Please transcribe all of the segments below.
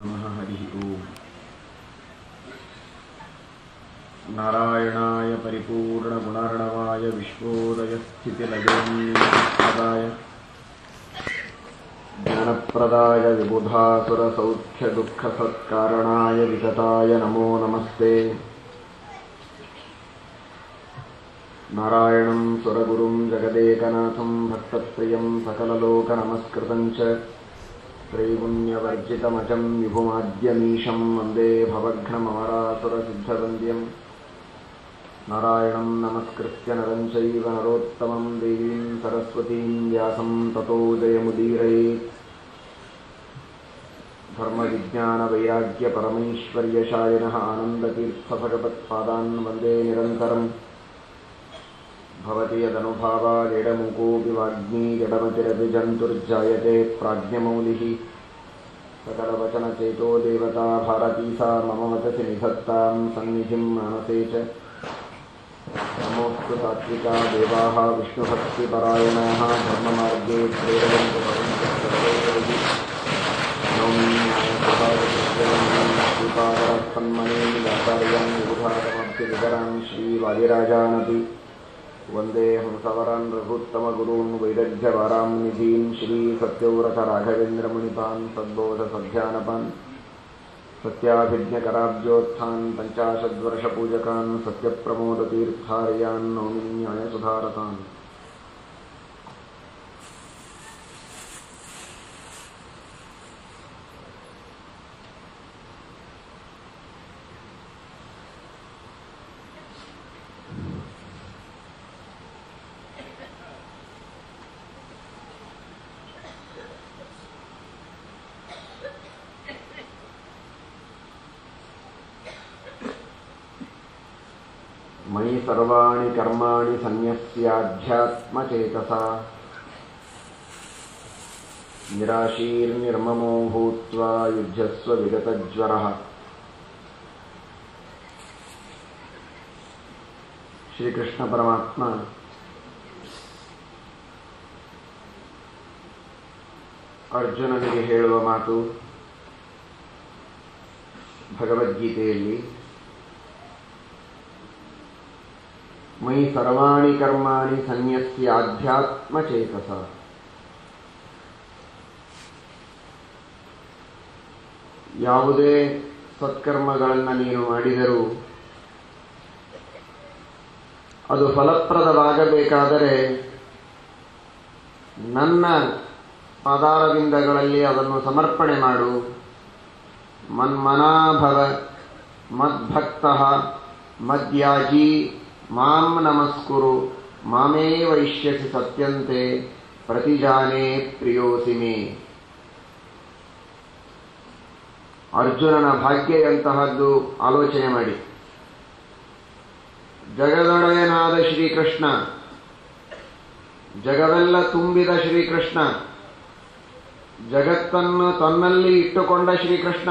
नमः हरिः ओम् नारायणाय परिपूर्णगुणार्णवाय विश्वोदयस्थितिलयोन्निदाय ज्ञानप्रदाय विबुधासुरसौख्यदुःखसत्कारणाय वितताय नमो नमस्ते नारायणं सुरगुरुं जगदेकनाथं भक्तप्रियं सकललोकनमस्कृतं च त्रैगुण्यवर्जितमजं विभुमाद्यमीशं वन्दे भवघ्नममरासुरसिद्धवन्द्यं नारायणं नमस्कृत्य नरं चैव नरोत्तमं देवीं सरस्वतीं व्यासं ततो जयमुदीरयेत् धर्मविज्ञानवैराग्यपरमैश्वर्यशायिनः आनन्दतीर्थभगवत्पादान् वन्दे निरन्तरम् भवति यदनुभावादेडमुकोऽपि वाग्मी जडमतिरपि जन्तुर्जायते प्राज्ञमौलिः सकलवचनचेतो देवता भारती सा मम वचसि निधत्तां सन्निधिं मानसे च नमोऽस्तु सात्विका देवाः विष्णुभक्तिपरायणाः धर्ममार्गे प्रेरयन्तु भवन्तः सर्वैः श्रीपादरसन्मने दातार्यान् विबुधारमभ्यवितरान् श्रीवादिराजानपि वन्दे हंसवरान् रघुत्तमगुरून् वैदग्ध्यवारां निधीन् श्रीसत्यव्रतराघवेन्द्रमुनिपान् सद्बोधसध्यानपान् सत्याभिज्ञकराब्जोत्थान् पञ्चाशद्वर्षपूजकान् सत्यप्रमोदतीर्थार्यान् नौमि न्यायसुधारतान् मयि सर्वाणि कर्माणि सन्न्यस्याध्यात्मचेतसा निराशीर्निर्ममो भूत्वा युध्यस्व विगतज्वरः ಶ್ರೀಕೃಷ್ಣ ಪರಮಾತ್ಮ ಅರ್ಜುನನಿಗೆ ಹೇಳುವ ಮಾತು ಭಗವದ್ಗೀತೆಯಲ್ಲಿ ಮೈ ಸರ್ವಾಣಿ ಕರ್ಮಾಣಿ ಸನ್ಯಸ್ಯ ಆಧ್ಯಾತ್ಮಚೇತಸ ಯಾವುದೇ ಸತ್ಕರ್ಮಗಳನ್ನು ನೀನು ಮಾಡಿದರೂ ಅದು ಫಲಪ್ರದವಾಗಬೇಕಾದರೆ ನನ್ನ ಪಾದಾರವಿಂದಗಳಲ್ಲಿ ಅದನ್ನು ಸಮರ್ಪಣೆ ಮಾಡು ಮನ್ಮನಾಭವ ಮದ್ಭಕ್ತ ಮದ್ಯಾಜಿ ಮಾಂ ನಮಸ್ಕುರು ಮಾಮೇ ವೈಶ್ಯಸಿ ಸತ್ಯಂತೆ ಪ್ರತಿಜಾನೇ ಪ್ರಿಯೋಸಿ ಮೇ ಅರ್ಜುನನ ಭಾಗ್ಯ ಎಂತಹದ್ದು ಆಲೋಚನೆ ಮಾಡಿ ಜಗದೊಡೆಯನಾದ ಶ್ರೀಕೃಷ್ಣ ಜಗವೆಲ್ಲ ತುಂಬಿದ ಶ್ರೀಕೃಷ್ಣ ಜಗತ್ತನ್ನು ತನ್ನಲ್ಲಿ ಇಟ್ಟುಕೊಂಡ ಶ್ರೀಕೃಷ್ಣ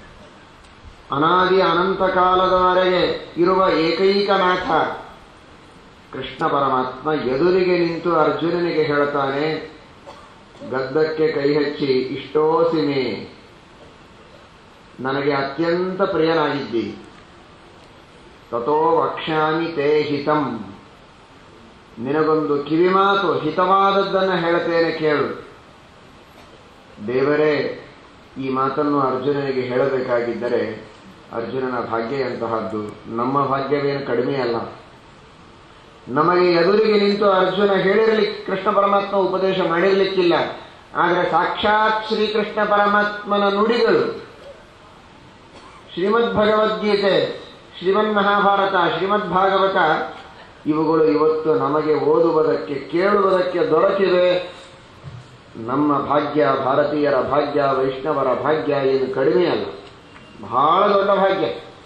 ಅನಾದಿ ಅನಂತ ಕಾಲದವರೆಗೆ ಇರುವ ಏಕೈಕ ನಾಥ ಕೃಷ್ಣ ಪರಮಾತ್ಮ ಎದುರಿಗೆ ನಿಂತು ಅರ್ಜುನನಿಗೆ ಹೇಳ್ತಾನೆ ಗದ್ದಕ್ಕೆ ಕೈ ಹಚ್ಚಿ ಇಷ್ಟೋಸಿಮೆ ನನಗೆ ಅತ್ಯಂತ ಪ್ರಿಯನಾಗಿದ್ದಿ ತಥೋ ವಕ್ಷ್ಯಾಮಿ ತೇ ಹಿತಂ ನಿನಗೊಂದು ಕಿವಿಮಾತು ಹಿತವಾದದ್ದನ್ನು ಹೇಳ್ತೇನೆ ಕೇಳು ದೇವರೇ ಈ ಮಾತನ್ನು ಅರ್ಜುನನಿಗೆ ಹೇಳಬೇಕಾಗಿದ್ದರೆ ಅರ್ಜುನನ ಭಾಗ್ಯ ಎಂತಹದ್ದು ನಮ್ಮ ಭಾಗ್ಯವೇನು ಕಡಿಮೆ ಅಲ್ಲ ನಮಗೆ ಎದುರಿಗೆ ನಿಂತು ಅರ್ಜುನ ಹೇಳಿರಲಿಕ್ಕೆ ಕೃಷ್ಣ ಪರಮಾತ್ಮ ಉಪದೇಶ ಮಾಡಿರಲಿಕ್ಕಿಲ್ಲ ಆದರೆ ಸಾಕ್ಷಾತ್ ಶ್ರೀಕೃಷ್ಣ ಪರಮಾತ್ಮನ ನುಡಿಗಳು ಶ್ರೀಮದ್ ಭಗವದ್ಗೀತೆ ಶ್ರೀಮನ್ ಮಹಾಭಾರತ ಶ್ರೀಮದ್ ಭಾಗವತ ಇವುಗಳು ಇವತ್ತು ನಮಗೆ ಓದುವುದಕ್ಕೆ ಕೇಳುವುದಕ್ಕೆ ದೊರಕಿವೆ ನಮ್ಮ ಭಾಗ್ಯ ಭಾರತೀಯರ ಭಾಗ್ಯ ವೈಷ್ಣವರ ಭಾಗ್ಯ ಏನು ಕಡಿಮೆ ಅಲ್ಲ ಬಹಳ ದೊಡ್ಡ ಭಾಗ್ಯ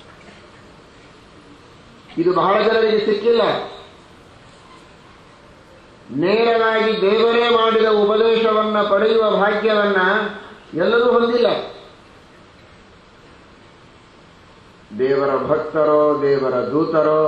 ಇದು ಬಹಳ ಜನರಿಗೆ ಸಿಕ್ಕಿಲ್ಲ ನೇರವಾಗಿ ದೇವರೇ ಮಾಡಿದ ಉಪದೇಶವನ್ನ ಪಡೆಯುವ ಭಾಗ್ಯವನ್ನ ಎಲ್ಲರೂ ಹೊಂದಿಲ್ಲ ದೇವರ ಭಕ್ತರೋ ದೇವರ ದೂತರೋ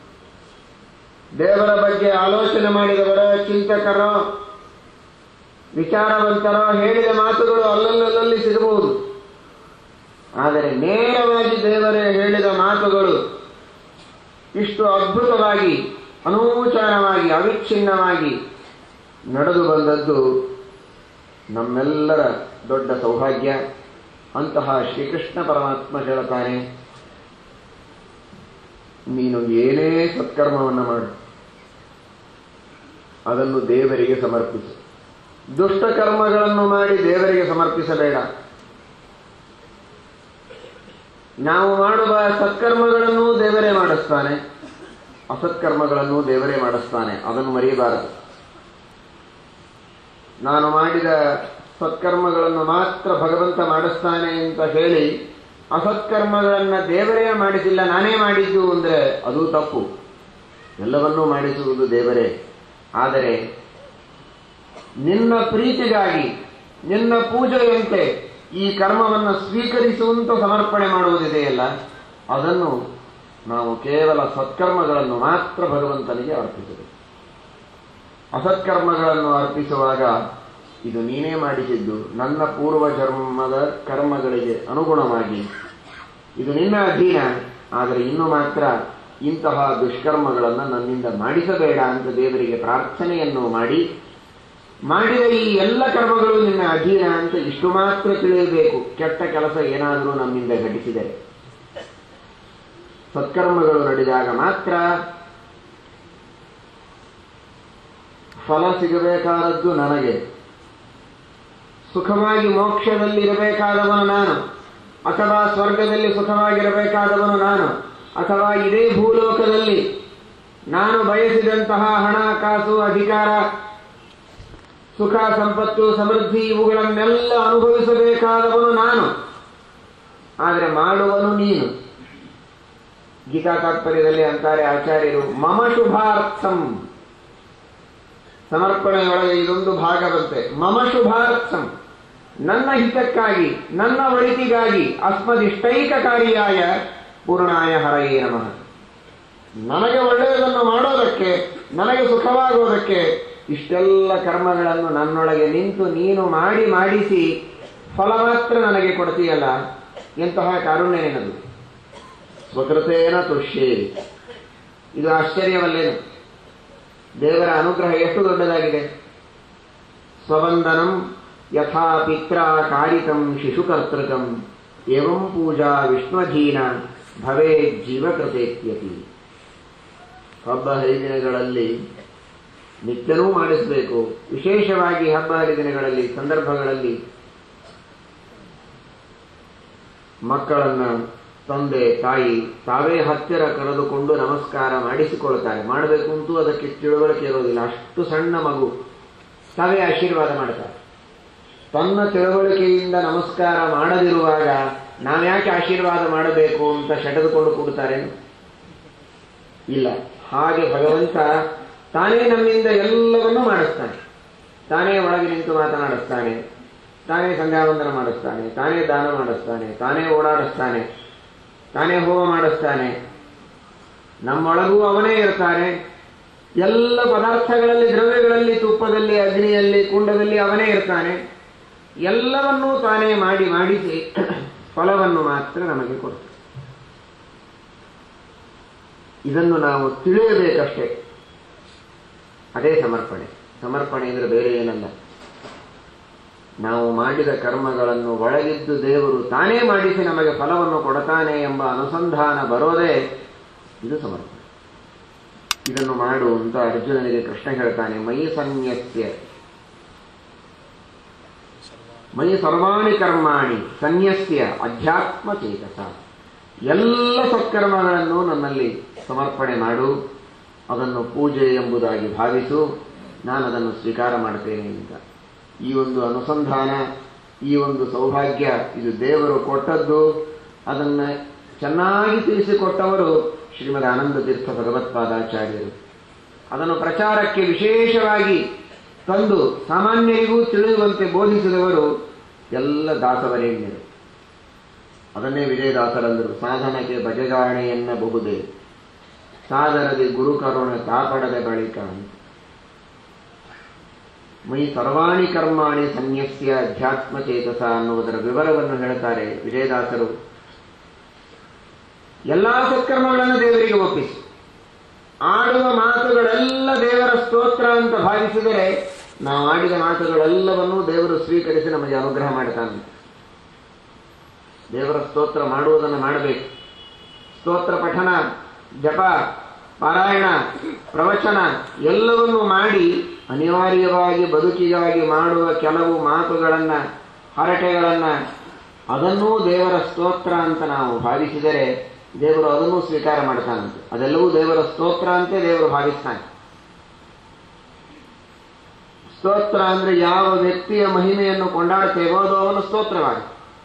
ದೇವರ ಬಗ್ಗೆ ಆಲೋಚನೆ ಮಾಡಿದವರ ಚಿಂತಕರೋ ವಿಚಾರವಂತರೋ ಹೇಳಿದ ಮಾತುಗಳು ಅಲ್ಲಲ್ಲಲ್ಲಿ ಸಿಗಬಹುದು ಆದರೆ ನೇರವಾಗಿ ದೇವರೇ ಹೇಳಿದ ಮಾತುಗಳು ಇಷ್ಟು ಅದ್ಭುತವಾಗಿ ಅನೂಚಾನವಾಗಿ ಅವಿಚ್ಛಿನ್ನವಾಗಿ ನಡೆದು ಬಂದದ್ದು ನಮ್ಮೆಲ್ಲರ ದೊಡ್ಡ ಸೌಭಾಗ್ಯ ಅಂತಹ ಶ್ರೀಕೃಷ್ಣ ಪರಮಾತ್ಮ ಹೇಳುತ್ತಾನೆ ನೀನು ಏನೇ ಸತ್ಕರ್ಮವನ್ನು ಮಾಡು ಅದನ್ನು ದೇವರಿಗೆ ಸಮರ್ಪಿಸು ದುಷ್ಟ ಕರ್ಮಗಳನ್ನು ಮಾಡಿ ದೇವರಿಗೆ ಸಮರ್ಪಿಸಬೇಡ ನಾವು ಮಾಡುವ ಸತ್ಕರ್ಮಗಳನ್ನು ದೇವರೇ ಮಾಡಿಸ್ತಾನೆ ಅಸತ್ಕರ್ಮಗಳನ್ನು ದೇವರೇ ಮಾಡಿಸ್ತಾನೆ ಅದನ್ನು ಮರೆಯಬಾರದು ನಾನು ಮಾಡಿದ ಸತ್ಕರ್ಮಗಳನ್ನು ಮಾತ್ರ ಭಗವಂತ ಮಾಡಿಸ್ತಾನೆ ಅಂತ ಹೇಳಿ ಅಸತ್ಕರ್ಮಗಳನ್ನು ದೇವರೇ ಮಾಡಿಸಿಲ್ಲ ನಾನೇ ಮಾಡಿದ್ದು ಅಂದರೆ ಅದು ತಪ್ಪು ಎಲ್ಲವನ್ನೂ ಮಾಡಿಸುವುದು ದೇವರೇ ಆದರೆ ನಿನ್ನ ಪ್ರೀತಿಗಾಗಿ ನಿನ್ನ ಪೂಜೆಯಂತೆ ಈ ಕರ್ಮವನ್ನು ಸ್ವೀಕರಿಸುವಂತ ಸಮರ್ಪಣೆ ಮಾಡುವುದಿದೆಯಲ್ಲ ಅದನ್ನು ನಾವು ಕೇವಲ ಸತ್ಕರ್ಮಗಳನ್ನು ಮಾತ್ರ ಭಗವಂತನಿಗೆ ಅರ್ಪಿಸಬೇಕು ಅಸತ್ಕರ್ಮಗಳನ್ನು ಅರ್ಪಿಸುವಾಗ ಇದು ನೀನೇ ಮಾಡಿಸಿದ್ದು ನನ್ನ ಪೂರ್ವ ಜನ್ಮದ ಕರ್ಮಗಳಿಗೆ ಅನುಗುಣವಾಗಿ ಇದು ನಿನ್ನ ಅಧೀನ ಆದರೆ ಇನ್ನು ಮಾತ್ರ ಇಂತಹ ದುಷ್ಕರ್ಮಗಳನ್ನು ನನ್ನಿಂದ ಮಾಡಿಸಬೇಡ ಅಂತ ದೇವರಿಗೆ ಪ್ರಾರ್ಥನೆಯನ್ನು ಮಾಡಿ ಮಾಡಿದ ಈ ಎಲ್ಲ ಕರ್ಮಗಳು ನಿನ್ನ ಅಧೀನ ಅಂತ ಇಷ್ಟು ಮಾತ್ರ ತಿಳಿಯಬೇಕು ಕೆಟ್ಟ ಕೆಲಸ ಏನಾದರೂ ನಮ್ಮಿಂದ ಘಟಿಸಿದರೆ ಸತ್ಕರ್ಮಗಳು ನಡೆದಾಗ ಮಾತ್ರ ಫಲ ಸಿಗಬೇಕಾದದ್ದು ನನಗೆ ಸುಖವಾಗಿ ಮೋಕ್ಷದಲ್ಲಿ ಇರಬೇಕಾದವನು ನಾನು ಅಥವಾ ಸ್ವರ್ಗದಲ್ಲಿ ಸುಖವಾಗಿರಬೇಕಾದವನು ನಾನು ಅಥವಾ ಇದೇ ಭೂಲೋಕದಲ್ಲಿ ನಾನು ಬಯಸಿದಂತಹ ಹಣ ಕಾಸು ಅಧಿಕಾರ ಸುಖ ಸಂಪತ್ತು ಸಮೃದ್ಧಿ ಇವುಗಳನ್ನೆಲ್ಲ ಅನುಭವಿಸಬೇಕಾದವನು ನಾನು ಆದರೆ ಮಾಡುವನು ನೀನು ಗೀತಾ ತಾತ್ಪರ್ಯದಲ್ಲಿ ಅಂತಾರೆ ಆಚಾರ್ಯರು ಮಮ ಶುಭಾರ್ಥಂ ಸಮರ್ಪಣೆಯೊಳಗೆ ಇದೊಂದು ಭಾಗ ಬಂತೆ ಮಮ ಶುಭಾರ್ಥಂ ನನ್ನ ಹಿತಕ್ಕಾಗಿ ನನ್ನ ಒಳಿತಿಗಾಗಿ ಅಸ್ಮದಿಷ್ಟೈಕಕಾರಿಯಾಯ ಪೂರ್ಣಾಯ ಹರಯೇ ನಮಃ ನನಗೆ ಒಳ್ಳೆಯದನ್ನು ಮಾಡೋದಕ್ಕೆ ನನಗೆ ಸುಖವಾಗುವುದಕ್ಕೆ ಇಷ್ಟೆಲ್ಲ ಕರ್ಮಗಳನ್ನು ನನ್ನೊಳಗೆ ನಿಂತು ನೀನು ಮಾಡಿ ಮಾಡಿಸಿ ಫಲ ಮಾತ್ರ ನನಗೆ ಕೊಡ್ತೀಯಲ್ಲ ಎಂತಹ ಕಾರುಣ್ಯ ನಿನದು ಸ್ವಕೃತೇನ ತುಷ್ಯೇರಿ ಇದು ಆಶ್ಚರ್ಯವಲ್ಲೇನು ದೇವರ ಅನುಗ್ರಹ ಎಷ್ಟು ದೊಡ್ಡದಾಗಿದೆ ಸ್ವವಂದನಂ ಯಥಾ ಪಿತ್ರ ಕಾರಿಕಂ ಶಿಶುಕರ್ತೃಕಂ ಏವಂ ಪೂಜಾ ವಿಷ್ಣುಧೀನ ಭವೇ ಜೀವಕೃತೇತ್ಯತಿ ಹಬ್ಬ ಹರಿದಿನಗಳಲ್ಲಿ ನಿತ್ಯವೂ ಮಾಡಿಸಬೇಕು ವಿಶೇಷವಾಗಿ ಹಬ್ಬ ಹರಿದಿನಗಳಲ್ಲಿ ಸಂದರ್ಭಗಳಲ್ಲಿ ಮಕ್ಕಳನ್ನ ತಂದೆ ತಾಯಿ ತಾವೇ ಹತ್ತಿರ ಕರೆದುಕೊಂಡು ನಮಸ್ಕಾರ ಮಾಡಿಸಿಕೊಳ್ತಾರೆ ಮಾಡಬೇಕು ಅಂತೂ ಅದಕ್ಕೆ ತಿಳುವಳಿಕೆ ಇರೋದಿಲ್ಲ ಅಷ್ಟು ಸಣ್ಣ ಮಗು ತಾವೇ ಆಶೀರ್ವಾದ ಮಾಡ್ತಾರೆ ತನ್ನ ತಿಳುವಳಿಕೆಯಿಂದ ನಮಸ್ಕಾರ ಮಾಡದಿರುವಾಗ ನಾವ್ಯಾಕೆ ಆಶೀರ್ವಾದ ಮಾಡಬೇಕು ಅಂತ ಸೆಟೆದುಕೊಂಡು ಕೂಡ್ತಾರೆ ಇಲ್ಲ ಹಾಗೆ ಭಗವಂತ ತಾನೇ ನಮ್ಮಿಂದ ಎಲ್ಲವನ್ನೂ ಮಾಡಿಸ್ತಾನೆ ತಾನೇ ಒಳಗೆ ನಿಂತು ಮಾತನಾಡಿಸ್ತಾನೆ ತಾನೇ ಸಂಧ್ಯಾವಂದನ ಮಾಡಿಸ್ತಾನೆ ತಾನೇ ದಾನ ಮಾಡಿಸ್ತಾನೆ ತಾನೇ ಓಡಾಡಿಸ್ತಾನೆ ತಾನೇ ಹೋಮ ಮಾಡಿಸ್ತಾನೆ ನಮ್ಮೊಳಗೂ ಅವನೇ ಇರ್ತಾನೆ ಎಲ್ಲ ಪದಾರ್ಥಗಳಲ್ಲಿ ದ್ರವ್ಯಗಳಲ್ಲಿ ತುಪ್ಪದಲ್ಲಿ ಅಗ್ನಿಯಲ್ಲಿ ಕುಂಡದಲ್ಲಿ ಅವನೇ ಇರ್ತಾನೆ ಎಲ್ಲವನ್ನೂ ತಾನೇ ಮಾಡಿ ಮಾಡಿಸಿ ಫಲವನ್ನು ಮಾತ್ರ ನಮಗೆ ಕೊಡ್ತಾನೆ ಇದನ್ನು ನಾವು ತಿಳಿಯಬೇಕಷ್ಟೇ ಅದೇ ಸಮರ್ಪಣೆ ಸಮರ್ಪಣೆ ಅಂದರೆ ಬೇರೆ ಏನಲ್ಲ ನಾವು ಮಾಡಿದ ಕರ್ಮಗಳನ್ನು ಒಳಗಿದ್ದು ದೇವರು ತಾನೇ ಮಾಡಿಸಿ ನಮಗೆ ಫಲವನ್ನು ಕೊಡತಾನೆ ಎಂಬ ಅನುಸಂಧಾನ ಬರೋದೇ ಇದು ಸಮರ್ಪಣೆ ಇದನ್ನು ಮಾಡು ಅಂತ ಅರ್ಜುನನಿಗೆ ಕೃಷ್ಣ ಹೇಳ್ತಾನೆ ಮೈ ಸನ್ಯಸ್ಯ ಮೈ ಸರ್ವಾಣಿ ಕರ್ಮಾಣಿ ಸನ್ಯಸ್ಯ ಅಧ್ಯಾತ್ಮ ಚೇತಸ ಎಲ್ಲ ಸತ್ಕರ್ಮಗಳನ್ನು ನನ್ನಲ್ಲಿ ಸಮರ್ಪಣೆ ಮಾಡು ಅದನ್ನು ಪೂಜೆ ಎಂಬುದಾಗಿ ಭಾವಿಸು ನಾನು ಅದನ್ನು ಸ್ವೀಕಾರ ಮಾಡ್ತೇನೆ ಅಂತ ಈ ಒಂದು ಅನುಸಂಧಾನ ಈ ಒಂದು ಸೌಭಾಗ್ಯ ಇದು ದೇವರು ಕೊಟ್ಟದ್ದು ಅದನ್ನು ಚೆನ್ನಾಗಿ ತಿಳಿಸಿಕೊಟ್ಟವರು ಶ್ರೀಮದ್ ಆನಂದ ತೀರ್ಥ ಭಗವತ್ಪಾದಾಚಾರ್ಯರು ಅದನ್ನು ಪ್ರಚಾರಕ್ಕೆ ವಿಶೇಷವಾಗಿ ತಂದು ಸಾಮಾನ್ಯರಿಗೂ ತಿಳಿಯುವಂತೆ ಬೋಧಿಸಿದವರು ಎಲ್ಲ ದಾಸವರೇಣ್ಯರು ಅದನ್ನೇ ವಿಜಯದಾಸರಂದರು ಸಾಧನಕ್ಕೆ ಬಗೆಗಾಣೆಯನ್ನಬಹುದೇ ಸಾದರದಿ ಗುರುಕರುಣ ಕಾಪಡದ ಬಳಿಕ ಅಂತ ಮೈ ಸರ್ವಾಣಿ ಕರ್ಮಾಣಿ ಸನ್ಯಸ್ಯ ಅಧ್ಯಾತ್ಮ ಚೇತಸ ಅನ್ನುವುದರ ವಿವರವನ್ನು ಹೇಳ್ತಾರೆ ವಿಜಯದಾಸರು ಎಲ್ಲಾ ಸತ್ಕರ್ಮಗಳನ್ನು ದೇವರಿಗೆ ಒಪ್ಪಿಸಿ ಆಡುವ ಮಾತುಗಳೆಲ್ಲ ದೇವರ ಸ್ತೋತ್ರ ಅಂತ ಭಾವಿಸಿದರೆ ನಾವು ಆಡಿದ ಮಾತುಗಳೆಲ್ಲವನ್ನೂ ದೇವರು ಸ್ವೀಕರಿಸಿ ನಮಗೆ ಅನುಗ್ರಹ ಮಾಡ್ತಾನೆ ದೇವರ ಸ್ತೋತ್ರ ಮಾಡುವುದನ್ನು ಮಾಡಬೇಕು ಸ್ತೋತ್ರ ಪಠನ ಜಪ ಪಾರಾಯಣ ಪ್ರವಚನ ಎಲ್ಲವನ್ನೂ ಮಾಡಿ ಅನಿವಾರ್ಯವಾಗಿ ಬದುಕಿಗಾಗಿ ಮಾಡುವ ಕೆಲವು ಮಾತುಗಳನ್ನ ಹರಟೆಗಳನ್ನ ಅದನ್ನೂ ದೇವರ ಸ್ತೋತ್ರ ಅಂತ ನಾವು ಭಾವಿಸಿದರೆ ದೇವರು ಅದನ್ನೂ ಸ್ವೀಕಾರ ಮಾಡ್ತಾನಂತೆ ಅದೆಲ್ಲವೂ ದೇವರ ಸ್ತೋತ್ರ ಅಂತೆ ದೇವರು ಭಾವಿಸ್ತಾನೆ ಸ್ತೋತ್ರ ಅಂದ್ರೆ ಯಾವ ವ್ಯಕ್ತಿಯ ಮಹಿಮೆಯನ್ನು ಕೊಂಡಾಡ್ತೇವೋ ಅದು ಅವನ ಸ್ತೋತ್ರವಾಗುತ್ತೆ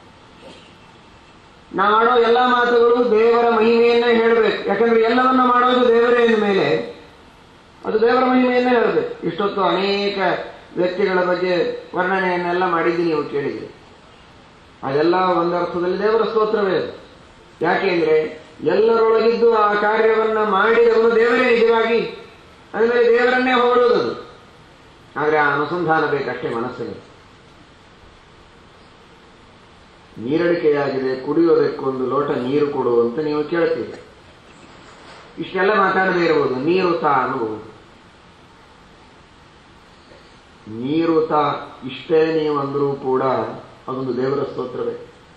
ನಾವಾಡೋ ಎಲ್ಲ ಮಾತುಗಳು ದೇವರ ಮಹಿಮೆಯನ್ನೇ ಹೇಳಬೇಕು ಯಾಕಂದ್ರೆ ಎಲ್ಲವನ್ನ ಮಾಡೋದು ದೇವರೇ ಎಂದ ಮೇಲೆ ಅದು ದೇವರ ಮಹಿಮೆಯನ್ನೇ ಹೇಳಬೇಕು ಇಷ್ಟೊತ್ತು ಅನೇಕ ವ್ಯಕ್ತಿಗಳ ಬಗ್ಗೆ ವರ್ಣನೆಯನ್ನೆಲ್ಲ ಮಾಡಿದ್ದು ನೀವು ಕೇಳಿದ್ರಿ ಅದೆಲ್ಲ ಒಂದರ್ಥದಲ್ಲಿ ದೇವರ ಸ್ತೋತ್ರವೇ ಅದು ಯಾಕೆಂದ್ರೆ ಎಲ್ಲರೊಳಗಿದ್ದು ಆ ಕಾರ್ಯವನ್ನ ಮಾಡಿದವನು ದೇವರೇ ನಿಜವಾಗಿ ಅಂದ್ರೆ ದೇವರನ್ನೇ ಹೊಗಳುವುದು ಆದ್ರೆ ಆ ಅನುಸಂಧಾನ ಬೇಕಷ್ಟೇ ಮನಸ್ಸಿಗೆ ನೀರಡಿಕೆಯಾಗಿದೆ ಕುಡಿಯೋದಕ್ಕೊಂದು ಲೋಟ ನೀರು ಕೊಡು ಅಂತ ನೀವು ಕೇಳ್ತೀರಿ ಇಷ್ಟೆಲ್ಲ ಮಾತಾಡದೇ ಇರಬಹುದು ನೀರು ತಾ ಅನ್ನಬಹುದು ನೀರು ತಾ ಇಷ್ಟೇ ನೀವು ಅಂದರೂ ಕೂಡ ಅದೊಂದು ದೇವರ ಸ್ತೋತ್ರವೇ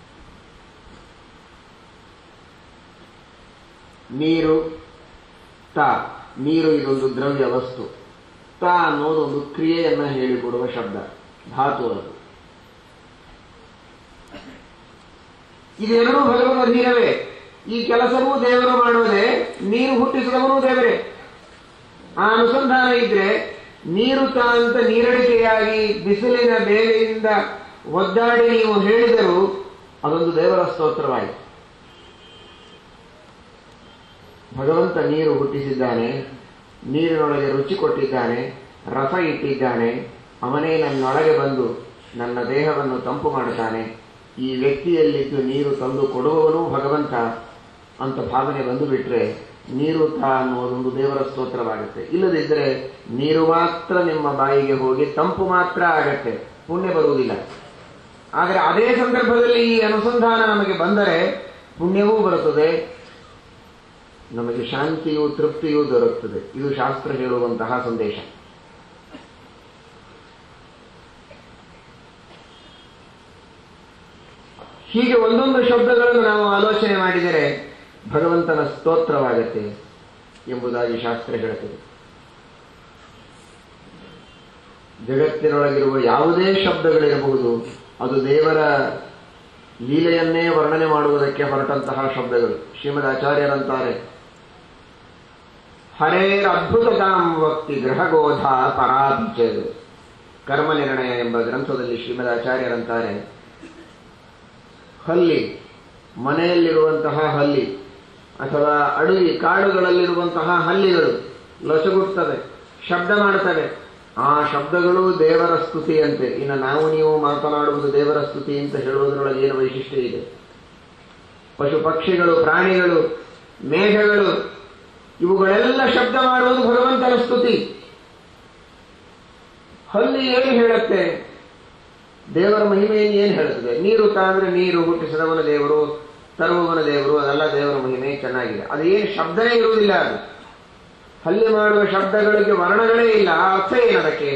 ನೀರು ತಾ ನೀರು ಇದೊಂದು ದ್ರವ್ಯ ವಸ್ತು ತಾ ಅನ್ನೋದು ಒಂದು ಕ್ರಿಯೆಯನ್ನ ಹೇಳಿಕೊಡುವ ಶಬ್ದ ಧಾತು ಅದು ಇದೆರಡೂ ಭಗವದ್ ಅಧೀನವೇ ಈ ಕೆಲಸವೂ ದೇವರು ಮಾಡುವುದೇ ನೀರು ಹುಟ್ಟಿಸಿದವನು ದೇವರೇ ಆ ಅನುಸಂಧಾನ ಇದ್ರೆ ನೀರು ತಾ ಅಂತ ನೀರಡಿಕೆಯಾಗಿ ಬಿಸಿಲಿನ ಬೇಗೆಯಿಂದ ಒದ್ದಾಡಿ ನೀವು ಹೇಳಿದರೂ ಅದೊಂದು ದೇವರ ಸ್ತೋತ್ರವಾಯಿತು ಭಗವಂತ ನೀರು ಹುಟ್ಟಿಸಿದ್ದಾನೆ ನೀರಿನೊಳಗೆ ರುಚಿ ಕೊಟ್ಟಿದ್ದಾನೆ ರಸ ಇಟ್ಟಿದ್ದಾನೆ ಅವನೇ ನನ್ನೊಳಗೆ ಬಂದು ನನ್ನ ದೇಹವನ್ನು ತಂಪು ಮಾಡುತ್ತಾನೆ ಈ ವ್ಯಕ್ತಿಯಲ್ಲಿದ್ದು ನೀರು ತಂದು ಕೊಡುವವನು ಭಗವಂತ ಅಂತ ಭಾವನೆ ಬಂದು ಬಿಟ್ರೆ ನೀರು ತಾ ಅನ್ನುವುದೊಂದು ದೇವರ ಸ್ತೋತ್ರವಾಗುತ್ತೆ ಇಲ್ಲದಿದ್ದರೆ ನೀರು ಮಾತ್ರ ನಿಮ್ಮ ಬಾಯಿಗೆ ಹೋಗಿ ತಂಪು ಮಾತ್ರ ಆಗತ್ತೆ ಪುಣ್ಯ ಬರುವುದಿಲ್ಲ ಆದರೆ ಅದೇ ಸಂದರ್ಭದಲ್ಲಿ ಈ ಅನುಸಂಧಾನ ನಮಗೆ ಬಂದರೆ ಪುಣ್ಯವೂ ಬರುತ್ತದೆ ನಮಗೆ ಶಾಂತಿಯೂ ತೃಪ್ತಿಯೂ ದೊರಕುತ್ತದೆ ಇದು ಶಾಸ್ತ್ರ ಹೇಳುವಂತಹ ಸಂದೇಶ ಹೀಗೆ ಒಂದೊಂದು ಶಬ್ದಗಳನ್ನು ನಾವು ಆಲೋಚನೆ ಮಾಡಿದರೆ ಭಗವಂತನ ಸ್ತೋತ್ರವಾಗತ್ತೆ ಎಂಬುದಾಗಿ ಶಾಸ್ತ್ರ ಹೇಳುತ್ತದೆ ಜಗತ್ತಿನೊಳಗಿರುವ ಯಾವುದೇ ಶಬ್ದಗಳಿರಬಹುದು ಅದು ದೇವರ ಲೀಲೆಯನ್ನೇ ವರ್ಣನೆ ಮಾಡುವುದಕ್ಕೆ ಹೊರಟಂತಹ ಶಬ್ದಗಳು ಶ್ರೀಮದ್ ಆಚಾರ್ಯರಂತಾರೆ ಹರೇರ್ ಅದ್ಭುತತಾಂ ವಕ್ತಿ ಗ್ರಹಗೋಧ ಪರಾಪಿಚ ಕರ್ಮ ನಿರ್ಣಯ ಎಂಬ ಗ್ರಂಥದಲ್ಲಿ ಶ್ರೀಮದ್ ಆಚಾರ್ಯರಂತಾರೆ ಹಲ್ಲಿ ಮನೆಯಲ್ಲಿರುವಂತಹ ಹಲ್ಲಿ ಅಥವಾ ಅಡವಿ ಕಾಡುಗಳಲ್ಲಿರುವಂತಹ ಹಲ್ಲಿಗಳು ಲೊಚಗುತ್ತವೆ ಶಬ್ದ ಮಾಡುತ್ತವೆ ಆ ಶಬ್ದಗಳು ದೇವರ ಸ್ತುತಿಯಂತೆ ಇನ್ನು ನಾವು ನೀವು ಮಾತನಾಡುವುದು ದೇವರ ಸ್ತುತಿ ಅಂತ ಹೇಳುವುದರೊಳಗೆ ಏನು ವೈಶಿಷ್ಟ್ಯ ಇದೆ ಪಶು ಪಕ್ಷಿಗಳು ಪ್ರಾಣಿಗಳು ಮೇಘಗಳು ಇವುಗಳೆಲ್ಲ ಶಬ್ದ ಮಾಡುವುದು ಭಗವಂತನ ಸ್ತುತಿ ಹಲ್ಲಿ ಏನು ಹೇಳುತ್ತೆ ದೇವರ ಮಹಿಮೆಯನ್ನು ಏನು ಹೇಳುತ್ತದೆ ನೀರು ತಾಂದ್ರೆ ನೀರು ಹುಟ್ಟಿಸಿದವನ ದೇವರು ತರುವವನ ದೇವರು ಅದೆಲ್ಲ ದೇವರ ಮಹಿಮೆ ಚೆನ್ನಾಗಿದೆ ಅದು ಏನು ಶಬ್ದನೇ ಇರುವುದಿಲ್ಲ ಅದು ಹಲ್ಲಿ ಮಾಡುವ ಶಬ್ದಗಳಿಗೆ ವರ್ಣಗಳೇ ಇಲ್ಲ ಆ ಅರ್ಥ ಏನದಕ್ಕೆ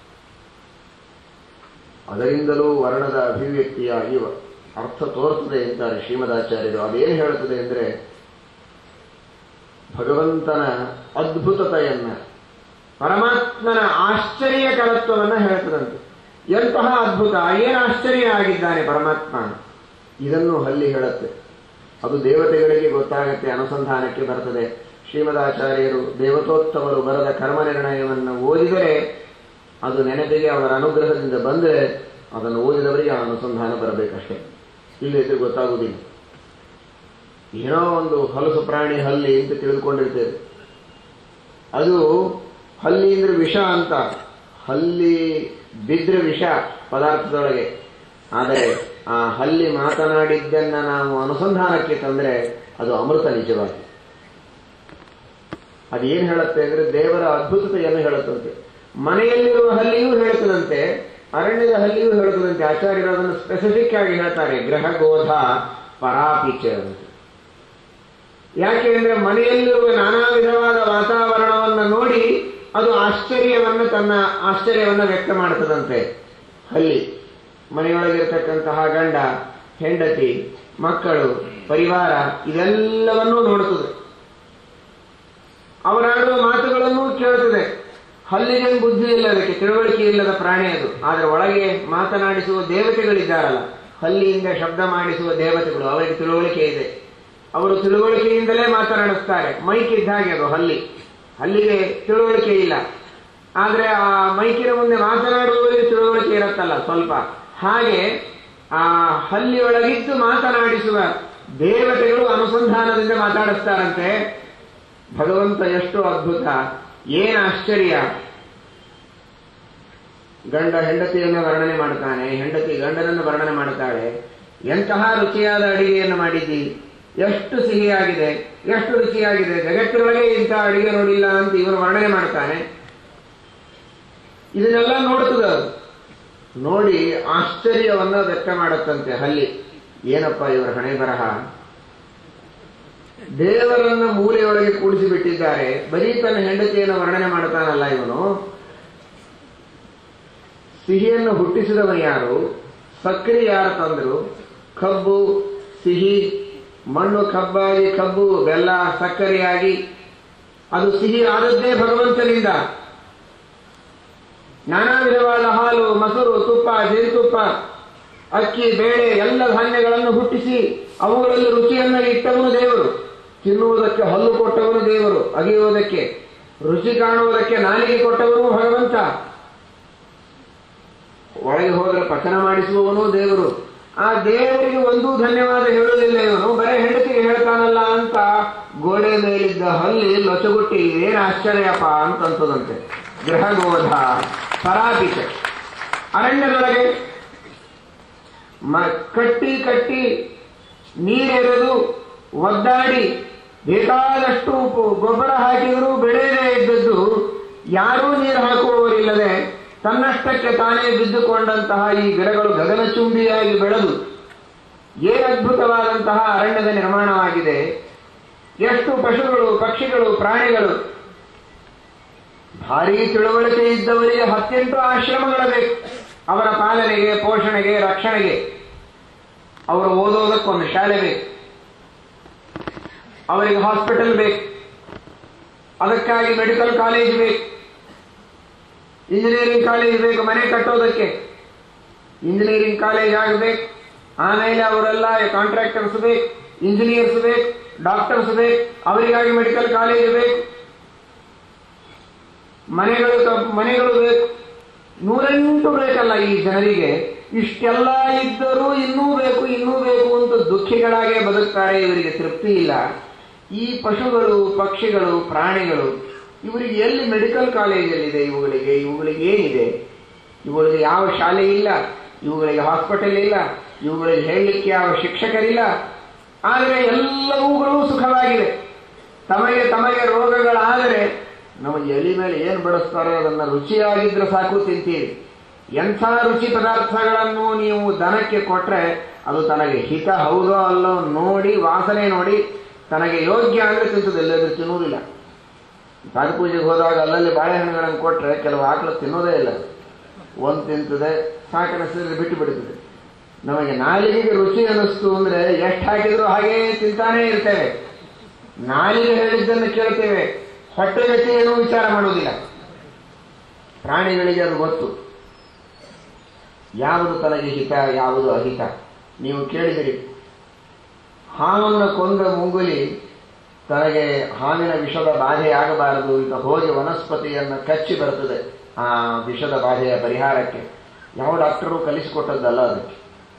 ಅದರಿಂದಲೂ ವರ್ಣದ ಅಭಿವ್ಯಕ್ತಿಯಾಗಿ ಅರ್ಥ ತೋರ್ತದೆ ಅಂತಾರೆ ಶ್ರೀಮದಾಚಾರ್ಯರು ಅದೇನು ಹೇಳುತ್ತದೆ ಅಂದರೆ ಭಗವಂತನ ಅದ್ಭುತತೆಯನ್ನ ಪರಮಾತ್ಮನ ಆಶ್ಚರ್ಯಕರತ್ವವನ್ನ ಹೇಳ್ತದಂತೆ ಎಂತಹ ಅದ್ಭುತ ಏನು ಆಶ್ಚರ್ಯ ಆಗಿದ್ದಾನೆ ಪರಮಾತ್ಮ ಇದನ್ನು ಹಲ್ಲಿ ಹೇಳುತ್ತೆ ಅದು ದೇವತೆಗಳಿಗೆ ಗೊತ್ತಾಗತ್ತೆ ಅನುಸಂಧಾನಕ್ಕೆ ಬರ್ತದೆ ಶ್ರೀಮದಾಚಾರ್ಯರು ದೇವತೋತ್ತಮರು ಬರದ ಕರ್ಮ ನಿರ್ಣಯವನ್ನು ಓದಿದರೆ ಅದು ನೆನಪಿಗೆ ಅವರ ಅನುಗ್ರಹದಿಂದ ಬಂದರೆ ಅದನ್ನು ಓದಿದವರಿಗೆ ಆ ಅನುಸಂಧಾನ ಬರಬೇಕಷ್ಟೇ ಇಲ್ಲದಿದ್ರೆ ಗೊತ್ತಾಗುವುದಿಲ್ಲ ಏನೋ ಒಂದು ಹೊಲಸು ಪ್ರಾಣಿ ಹಲ್ಲಿ ಅಂತ ತಿಳಿದುಕೊಂಡಿರ್ತೇವೆ ಅದು ಹಲ್ಲಿ ಅಂದ್ರೆ ವಿಷ ಅಂತ ಹಲ್ಲಿ ಬಿದ್ರೆ ವಿಷ ಪದಾರ್ಥದೊಳಗೆ ಆದರೆ ಆ ಹಲ್ಲಿ ಮಾತನಾಡಿದ್ದನ್ನ ನಾವು ಅನುಸಂಧಾನಕ್ಕೆ ತಂದ್ರೆ ಅದು ಅಮೃತ ನಿಜವಾಗಿ ಅದೇನು ಹೇಳುತ್ತೆ ಅಂದ್ರೆ ದೇವರ ಅದ್ಭುತತೆಯನ್ನು ಹೇಳುತ್ತಂತೆ ಮನೆಯಲ್ಲಿರುವ ಹಲ್ಲಿಯೂ ಹೇಳುತ್ತದಂತೆ ಅರಣ್ಯದ ಹಲ್ಲಿಯೂ ಹೇಳುತ್ತದಂತೆ ಆಚಾರ್ಯರು ಅದನ್ನು ಸ್ಪೆಸಿಫಿಕ್ ಆಗಿ ಹೇಳ್ತಾರೆ ಗ್ರಹಗೋಧ ಪರಾಪಿಚ ಅಂತ ಯಾಕೆ ಅಂದ್ರೆ ಮನೆಯಲ್ಲಿರುವ ನಾನಾ ವಿಧವಾದ ವಾತಾವರಣವನ್ನು ನೋಡಿ ಅದು ಆಶ್ಚರ್ಯವನ್ನ ತನ್ನ ಆಶ್ಚರ್ಯವನ್ನ ವ್ಯಕ್ತ ಮಾಡುತ್ತದಂತೆ ಹಲ್ಲಿ ಮನೆಯೊಳಗಿರ್ತಕ್ಕಂತಹ ಗಂಡ ಹೆಂಡತಿ ಮಕ್ಕಳು ಪರಿವಾರ ಇದೆಲ್ಲವನ್ನೂ ನೋಡುತ್ತದೆ ಅವರಾಡುವ ಮಾತುಗಳನ್ನು ಕೇಳುತ್ತದೆ ಹಲ್ಲಿಗೆ ಬುದ್ಧಿ ಇಲ್ಲ ಅದಕ್ಕೆ ತಿಳುವಳಿಕೆ ಇಲ್ಲದ ಪ್ರಾಣಿ ಅದು ಆದರೆ ಒಳಗೆ ಮಾತನಾಡಿಸುವ ದೇವತೆಗಳಿದ್ದಾರಲ್ಲ ಹಲ್ಲಿಯಿಂದ ಶಬ್ದ ಮಾಡಿಸುವ ದೇವತೆಗಳು ಅವರಿಗೆ ತಿಳುವಳಿಕೆ ಇದೆ ಅವರು ತಿಳುವಳಿಕೆಯಿಂದಲೇ ಮಾತನಾಡಿಸ್ತಾರೆ ಮೈಕ್ ಇದ್ದ ಹಾಗೆ ಅದು ಹಲ್ಲಿ ಹಲ್ಲಿಗೆ ತಿಳುವಳಿಕೆ ಇಲ್ಲ ಆದ್ರೆ ಆ ಮೈಕಿನ ಮುಂದೆ ಮಾತನಾಡುವವರಿಗೆ ತಿಳುವಳಿಕೆ ಇರುತ್ತಲ್ಲ ಸ್ವಲ್ಪ ಹಾಗೆ ಆ ಹಲ್ಲಿಯೊಳಗಿದ್ದು ಮಾತನಾಡಿಸುವ ದೇವತೆಗಳು ಅನುಸಂಧಾನದಿಂದ ಮಾತಾಡಿಸ್ತಾರಂತೆ ಭಗವಂತ ಎಷ್ಟು ಅದ್ಭುತ ಏನ್ ಆಶ್ಚರ್ಯ ಗಂಡ ಹೆಂಡತಿಯನ್ನು ವರ್ಣನೆ ಮಾಡ್ತಾನೆ ಹೆಂಡತಿ ಗಂಡನನ್ನು ವರ್ಣನೆ ಮಾಡ್ತಾಳೆ ಎಂತಹ ರುಚಿಯಾದ ಅಡಿಗೆಯನ್ನು ಮಾಡಿದ್ದಿ ಎಷ್ಟು ಸಿಹಿಯಾಗಿದೆ ಎಷ್ಟು ರುಚಿಯಾಗಿದೆ ಜಗತ್ತಿನೊಳಗೆ ಇಂಥ ಅಡಿಗೆ ನೋಡಿಲ್ಲ ಅಂತ ಇವನು ವರ್ಣನೆ ಮಾಡ್ತಾನೆ ಇದನ್ನೆಲ್ಲ ನೋಡ್ತದ ಅದು. ನೋಡಿ ಆಶ್ಚರ್ಯವನ್ನ ವ್ಯಕ್ತ ಮಾಡುತ್ತಂತೆ ಹಲ್ಲಿ ಏನಪ್ಪ ಇವರ ಹಣೆ ಬರಹ ದೇವರನ್ನ ಮೂಲೆಯೊಳಗೆ ಕೂಡಿಸಿ ಬಿಟ್ಟಿದ್ದಾರೆ ಬರೀ ತನ್ನ ಹೆಂಡತಿಯನ್ನು ವರ್ಣನೆ ಮಾಡ್ತಾನಲ್ಲ ಇವನು ಸಿಹಿಯನ್ನು ಹುಟ್ಟಿಸಿದವನು ಯಾರು ಸಕ್ಕರೆ ಯಾರು ತಂದರು ಕಬ್ಬು ಸಿಹಿ ಮಣ್ಣು ಕಬ್ಬಾಗಿ ಕಬ್ಬು ಬೆಲ್ಲ ಸಕ್ಕರೆಯಾಗಿ ಅದು ಸಿಹಿ ಆದದ್ದೇ ಭಗವಂತನಿಂದ ನಾನಾ ವಿಧವಾದ ಹಾಲು ಮೊಸರು ತುಪ್ಪ ಜೇನುತುಪ್ಪ ಅಕ್ಕಿ ಬೇಳೆ ಎಲ್ಲ ಧಾನ್ಯಗಳನ್ನು ಹುಟ್ಟಿಸಿ ಅವುಗಳಲ್ಲಿ ರುಚಿಯನ್ನು ಇಟ್ಟವನು ದೇವರು ತಿನ್ನುವುದಕ್ಕೆ ಹಲ್ಲು ಕೊಟ್ಟವನು ದೇವರು ಅಗಿಯುವುದಕ್ಕೆ ರುಚಿ ಕಾಣುವುದಕ್ಕೆ ನಾಲಿಗೆ ಕೊಟ್ಟವನು ಭಗವಂತ ಒಳಗೆ ಹೋದರೆ ಪತನ ಮಾಡಿಸುವವನು ದೇವರು ಆ ದೇವರಿಗೆ ಒಂದೂ ಧನ್ಯವಾದ ಹೇಳುವುದಿಲ್ಲ ಇವನು ಬರೇ ಹೆಂಡತಿಗೆ ಹೇಳ್ತಾನಲ್ಲ ಅಂತ ಗೋಡೆ ಮೇಲಿದ್ದ ಹಲ್ಲಿ ಲೊಚಗುಟ್ಟಿ ಇದೇನು ಆಶ್ಚರ್ಯಪ್ಪ ಅಂತ ಅಂತದಂತೆ ಗೃಹಗೋಧ ಪರಾಪಿತ ಅರಣ್ಯದೊಳಗೆ ಮ- ಕಟ್ಟಿ ಕಟ್ಟಿ ನೀರೆರೆದು ಒದ್ದಾಡಿ ಬೇಕಾದಷ್ಟು ಪು- ಗೊಬ್ಬರ ಹಾಕಿದರೂ ಬೆಳೆಯದೇ ಇದ್ದದ್ದು ಯಾರೂ ನೀರು ಹಾಕುವವರಿಲ್ಲದೆ ತನ್ನಷ್ಟಕ್ಕೆ ತಾನೇ ಬಿದ್ದುಕೊಂಡಂತಹ ಈ ಗಿಡಗಳು ಗಗನಚುಂಬಿಯಾಗಿ ಬೆಳೆದು ಏನು ಅದ್ಭುತವಾದಂತಹ ಅರಣ್ಯದ ನಿರ್ಮಾಣವಾಗಿದೆ ಎಷ್ಟು ಪಶುಗಳು ಪಕ್ಷಿಗಳು ಪ್ರಾಣಿಗಳು ಭಾರೀ ತಿಳುವಳಿಕೆ ಇದ್ದವರಿಗೆ ಹತ್ತೆಂಟು ಆಶ್ರಮಗಳ ಬೇಕು ಅವರ ಪಾಲನೆಗೆ ಪೋಷಣೆಗೆ ರಕ್ಷಣೆಗೆ ಅವರು ಓದೋದಕ್ಕೊಂದು ಶಾಲೆ ಬೇಕು ಅವರಿಗೆ ಹಾಸ್ಪಿಟಲ್ ಬೇಕು ಅದಕ್ಕಾಗಿ ಮೆಡಿಕಲ್ ಕಾಲೇಜ್ ಬೇಕು ಇಂಜಿನಿಯರಿಂಗ್ ಕಾಲೇಜ್ ಬೇಕು ಮನೆ ಕಟ್ಟೋದಕ್ಕೆ ಇಂಜಿನಿಯರಿಂಗ್ ಕಾಲೇಜ್ ಆಗಬೇಕು ಆಮೇಲೆ ಅವರೆಲ್ಲ ಕಾಂಟ್ರಾಕ್ಟರ್ಸ್ ಬೇಕು ಇಂಜಿನಿಯರ್ಸ್ ಬೇಕು ಡಾಕ್ಟರ್ಸ್ ಬೇಕು ಅವರಿಗಾಗಿ ಮೆಡಿಕಲ್ ಕಾಲೇಜ್ ಬೇಕು ಮನೆಗಳು ಕ- ಮನೆಗಳು ಬೇಕು ನೂರೆಂಟು ಬೇಕಲ್ಲ ಈ ಜನರಿಗೆ ಇಷ್ಟೆಲ್ಲ ಇದ್ದರೂ ಇನ್ನೂ ಬೇಕು ಇನ್ನೂ ಬೇಕು ಅಂತ ದುಃಖಿಗಳಾಗೆ ಬದುಕ್ತಾರೆ ಇವರಿಗೆ ತೃಪ್ತಿ ಇಲ್ಲ ಈ ಪಶುಗಳು ಪಕ್ಷಿಗಳು ಪ್ರಾಣಿಗಳು ಇವರಿಗೆ ಎಲ್ಲಿ ಮೆಡಿಕಲ್ ಕಾಲೇಜಲ್ಲಿದೆ ಇವುಗಳಿಗೆ ಇವುಗಳಿಗೆ ಏನಿದೆ ಇವುಗಳಿಗೆ ಯಾವ ಶಾಲೆ ಇಲ್ಲ ಇವುಗಳಿಗೆ ಹಾಸ್ಪಿಟಲ್ ಇಲ್ಲ ಇವುಗಳಿಗೆ ಹೇಳಲಿಕ್ಕೆ ಯಾವ ಶಿಕ್ಷಕರಿಲ್ಲ ಆದರೆ ಎಲ್ಲವುಗಳು ಸುಖವಾಗಿದೆ ತಮಗೆ ತಮಗೆ ರೋಗಗಳಾದರೆ ನಮಗೆ ಎಲಿ ಮೇಲೆ ಏನು ಬಡಿಸ್ತಾರೆ ಅದನ್ನು ರುಚಿಯಾಗಿದ್ರೆ ಸಾಕು ತಿಂತೀರಿ ಎಂಥ ರುಚಿ ಪದಾರ್ಥಗಳನ್ನು ನೀವು ದನಕ್ಕೆ ಕೊಟ್ರೆ ಅದು ತನಗೆ ಹಿತ ಹೌದೋ ಅಲ್ಲೋ ನೋಡಿ ವಾಸನೆ ನೋಡಿ ತನಗೆ ಯೋಗ್ಯ ಅಂದ್ರೆ ತಿಂತದೆ ಎಲ್ಲಾದ್ರೂ ತಿನ್ನುವುದಿಲ್ಲ ಪಾದ ಪೂಜೆಗೆ ಹೋದಾಗ ಅಲ್ಲಲ್ಲಿ ಬಾಳೆಹಣ್ಣುಗಳನ್ನು ಕೊಟ್ರೆ ಕೆಲವು ಆಕಳು ತಿನ್ನೋದೇ ಇಲ್ಲ ಒಂದು ತಿಂತದೆ ಸಾಕನಿಸಿದ್ರೆ ಬಿಟ್ಟು ಬಿಡುತ್ತದೆ ನಮಗೆ ನಾಲಿಗೆಗೆ ರುಚಿ ಅನ್ನಿಸ್ತು ಅಂದ್ರೆ ಎಷ್ಟು ಹಾಕಿದ್ರು ಹಾಗೇ ತಿಂತಾನೇ ಇರ್ತೇವೆ ನಾಲಿಗೆ ಹೇಳಿದ್ದನ್ನು ಕೇಳ್ತೇವೆ ಹೊಟ್ಟೆ ಗತಿ ಏನೂ ವಿಚಾರ ಮಾಡುವುದಿಲ್ಲ ಪ್ರಾಣಿಗಳಿಗೆ ಅದು ಗೊತ್ತು ಯಾವುದು ತನಗೆ ಹಿತ ಯಾವುದು ಅಹಿತ ನೀವು ಕೇಳಿದಿರಿ ಹಾವನ್ನು ಕೊಂದ ಮುಂಗುಲಿ ತನಗೆ ಹಾವಿನ ವಿಷದ ಬಾಧೆ ಆಗಬಾರದು ಅಂತ ಹೋಗಿ ವನಸ್ಪತಿಯನ್ನು ಕಚ್ಚಿ ಬರ್ತದೆ ಆ ವಿಷದ ಬಾಧೆಯ ಪರಿಹಾರಕ್ಕೆ ಯಾವ ಡಾಕ್ಟರು ಕಲಿಸಿಕೊಟ್ಟದ್ದಲ್ಲ ಅದಕ್ಕೆ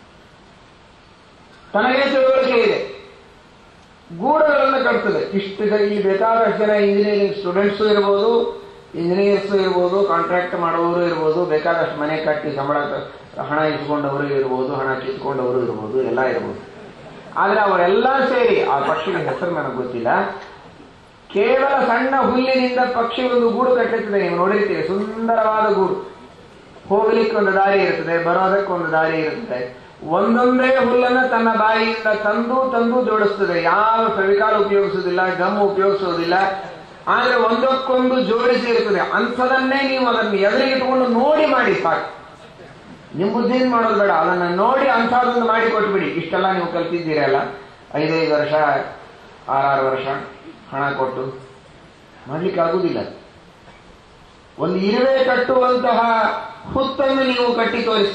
ತನಗೆ ತಿಳುವಳಿಕೆ ಇದೆ ಗೂಡುಗಳನ್ನು ಕಟ್ತದೆ ಇಷ್ಟು ಜನ ಇಲ್ಲಿ ಬೇಕಾದಷ್ಟು ಜನ ಇಂಜಿನಿಯರಿಂಗ್ ಸ್ಟೂಡೆಂಟ್ಸು ಇರ್ಬೋದು ಇಂಜಿನಿಯರ್ಸು ಇರ್ಬೋದು ಕಾಂಟ್ರಾಕ್ಟ್ ಮಾಡುವವರು ಇರ್ಬೋದು ಬೇಕಾದಷ್ಟು ಮನೆ ಕಟ್ಟಿ ಸಂಬಳ ತ- ಹಣ ಇಸ್ಕೊಂಡವರು ಇರ್ಬೋದು ಹಣ ಕಿತ್ಕೊಂಡವರು ಇರ್ಬೋದು ಎಲ್ಲ ಇರ್ಬೋದು ಆದರೆ ಅವರೆಲ್ಲ ಸೇರಿ ಆ ಪಕ್ಷಿಗಳ ಹೆಸರು ನನಗೆ ಗೊತ್ತಿಲ್ಲ ಕೇವಲ ಸಣ್ಣ ಹುಲ್ಲಿನಿಂದ ಪಕ್ಷಿ ಒಂದು ಗೂಡು ಕಟ್ಟಿರ್ತದೆ ನೀವು ನೋಡಿರ್ತೀವಿ ಸುಂದರವಾದ ಗೂಡು ಹೋಗ್ಲಿಕ್ಕೆ ಒಂದು ದಾರಿ ಇರ್ತದೆ ಬರೋದಕ್ಕೆ ಒಂದು ದಾರಿ ಇರ್ತದೆ ಒಂದೊಂದೇ ಹುಲ್ಲನ್ನ ತನ್ನ ಬಾಯಿಯಿಂದ ತಂದು ತಂದು ಜೋಡಿಸ್ತದೆ ಯಾವ ಫೆವಿಕಾಲ್ ಉಪಯೋಗಿಸುವುದಿಲ್ಲ ಗಮ್ ಉಪಯೋಗಿಸುವುದಿಲ್ಲ ಆದ್ರೆ ಒಂದಕ್ಕೊಂದು ಜೋಡಿಸಿ ಇರ್ತದೆ ಅಂಥದನ್ನೇ ನೀವು ಅದನ್ನು ಎದುರಿಗಿಟ್ಕೊಂಡು ನೋಡಿ ಮಾಡಿ ಸಾಕು ನಿಮ್ ಬುದ್ಧಿಯಿಂದ ಮಾಡೋದು ಬೇಡ ಅದನ್ನ ನೋಡಿ ಅಂಥದ್ದೊಂದು ಮಾಡಿ ಕೊಟ್ಬಿಡಿ ಇಷ್ಟೆಲ್ಲ ನೀವು ಕಲ್ತಿದ್ದೀರಲ್ಲ ಐದೈದು ವರ್ಷ ಆರಾರು ವರ್ಷ ಹಣ ಕೊಟ್ಟು ಮಾಡ್ಲಿಕ್ಕೆ ಆಗುದಿಲ್ಲ ಒಂದು ಇರುವೆ ಕಟ್ಟುವಂತಹ ಹುತ್ತನ್ನು ನೀವು ಕಟ್ಟಿ ತೋರಿಸಿ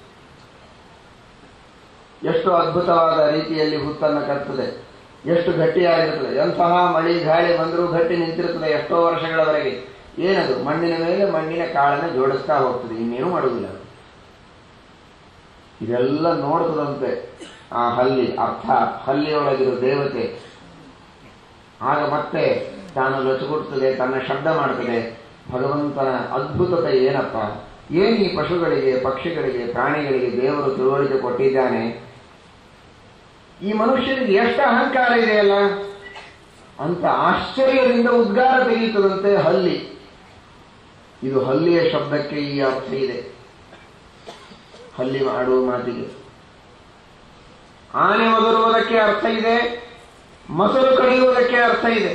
ಎಷ್ಟು ಅದ್ಭುತವಾದ ರೀತಿಯಲ್ಲಿ ಹುತ್ತನ್ನು ಕಟ್ತದೆ ಎಷ್ಟು ಗಟ್ಟಿಯಾಗಿರ್ತದೆ ಎಂತಹ ಮಳಿ ಗಾಳಿ ಬಂದರೂ ಗಟ್ಟಿ ನಿಂತಿರುತ್ತದೆ ಎಷ್ಟೋ ವರ್ಷಗಳವರೆಗೆ ಏನದು ಮಣ್ಣಿನ ಮೇಲೆ ಮಣ್ಣಿನ ಕಾಳನ್ನು ಜೋಡಿಸ್ತಾ ಹೋಗ್ತದೆ ಇನ್ನೇನು ಮಾಡುವುದಿಲ್ಲ ಇದೆಲ್ಲ ನೋಡ್ತದಂತೆ ಆ ಹಲ್ಲಿ ಅರ್ಥ ಹಲ್ಲಿಯೊಳಗಿರೋ ದೇವತೆ ಆಗ ಮತ್ತೆ ತಾನು ಲೊಚಗುಡ್ತದೆ ತನ್ನ ಶಬ್ದ ಮಾಡ್ತದೆ ಭಗವಂತನ ಅದ್ಭುತತೆ ಏನಪ್ಪ ಏನ್ ಈ ಪಶುಗಳಿಗೆ ಪಕ್ಷಿಗಳಿಗೆ ಪ್ರಾಣಿಗಳಿಗೆ ದೇವರು ತಿಳುವಳಿಕೆ ಕೊಟ್ಟಿದ್ದಾನೆ ಈ ಮನುಷ್ಯನಿಗೆ ಎಷ್ಟು ಅಹಂಕಾರ ಇದೆಯಲ್ಲ ಅಂತ ಆಶ್ಚರ್ಯದಿಂದ ಉದ್ಗಾರ ತೆಗೆಯುತ್ತದಂತೆ ಹಲ್ಲಿ ಇದು ಹಲ್ಲಿಯ ಶಬ್ದಕ್ಕೆ ಈ ಅರ್ಥ ಇದೆ ಹಲ್ಲಿ ಮಾಡುವ ಮಾತಿಗೆ ಆನೆ ಒದರುವುದಕ್ಕೆ ಅರ್ಥ ಇದೆ ಮೊಸರು ಕಡಿಯುವುದಕ್ಕೆ ಅರ್ಥ ಇದೆ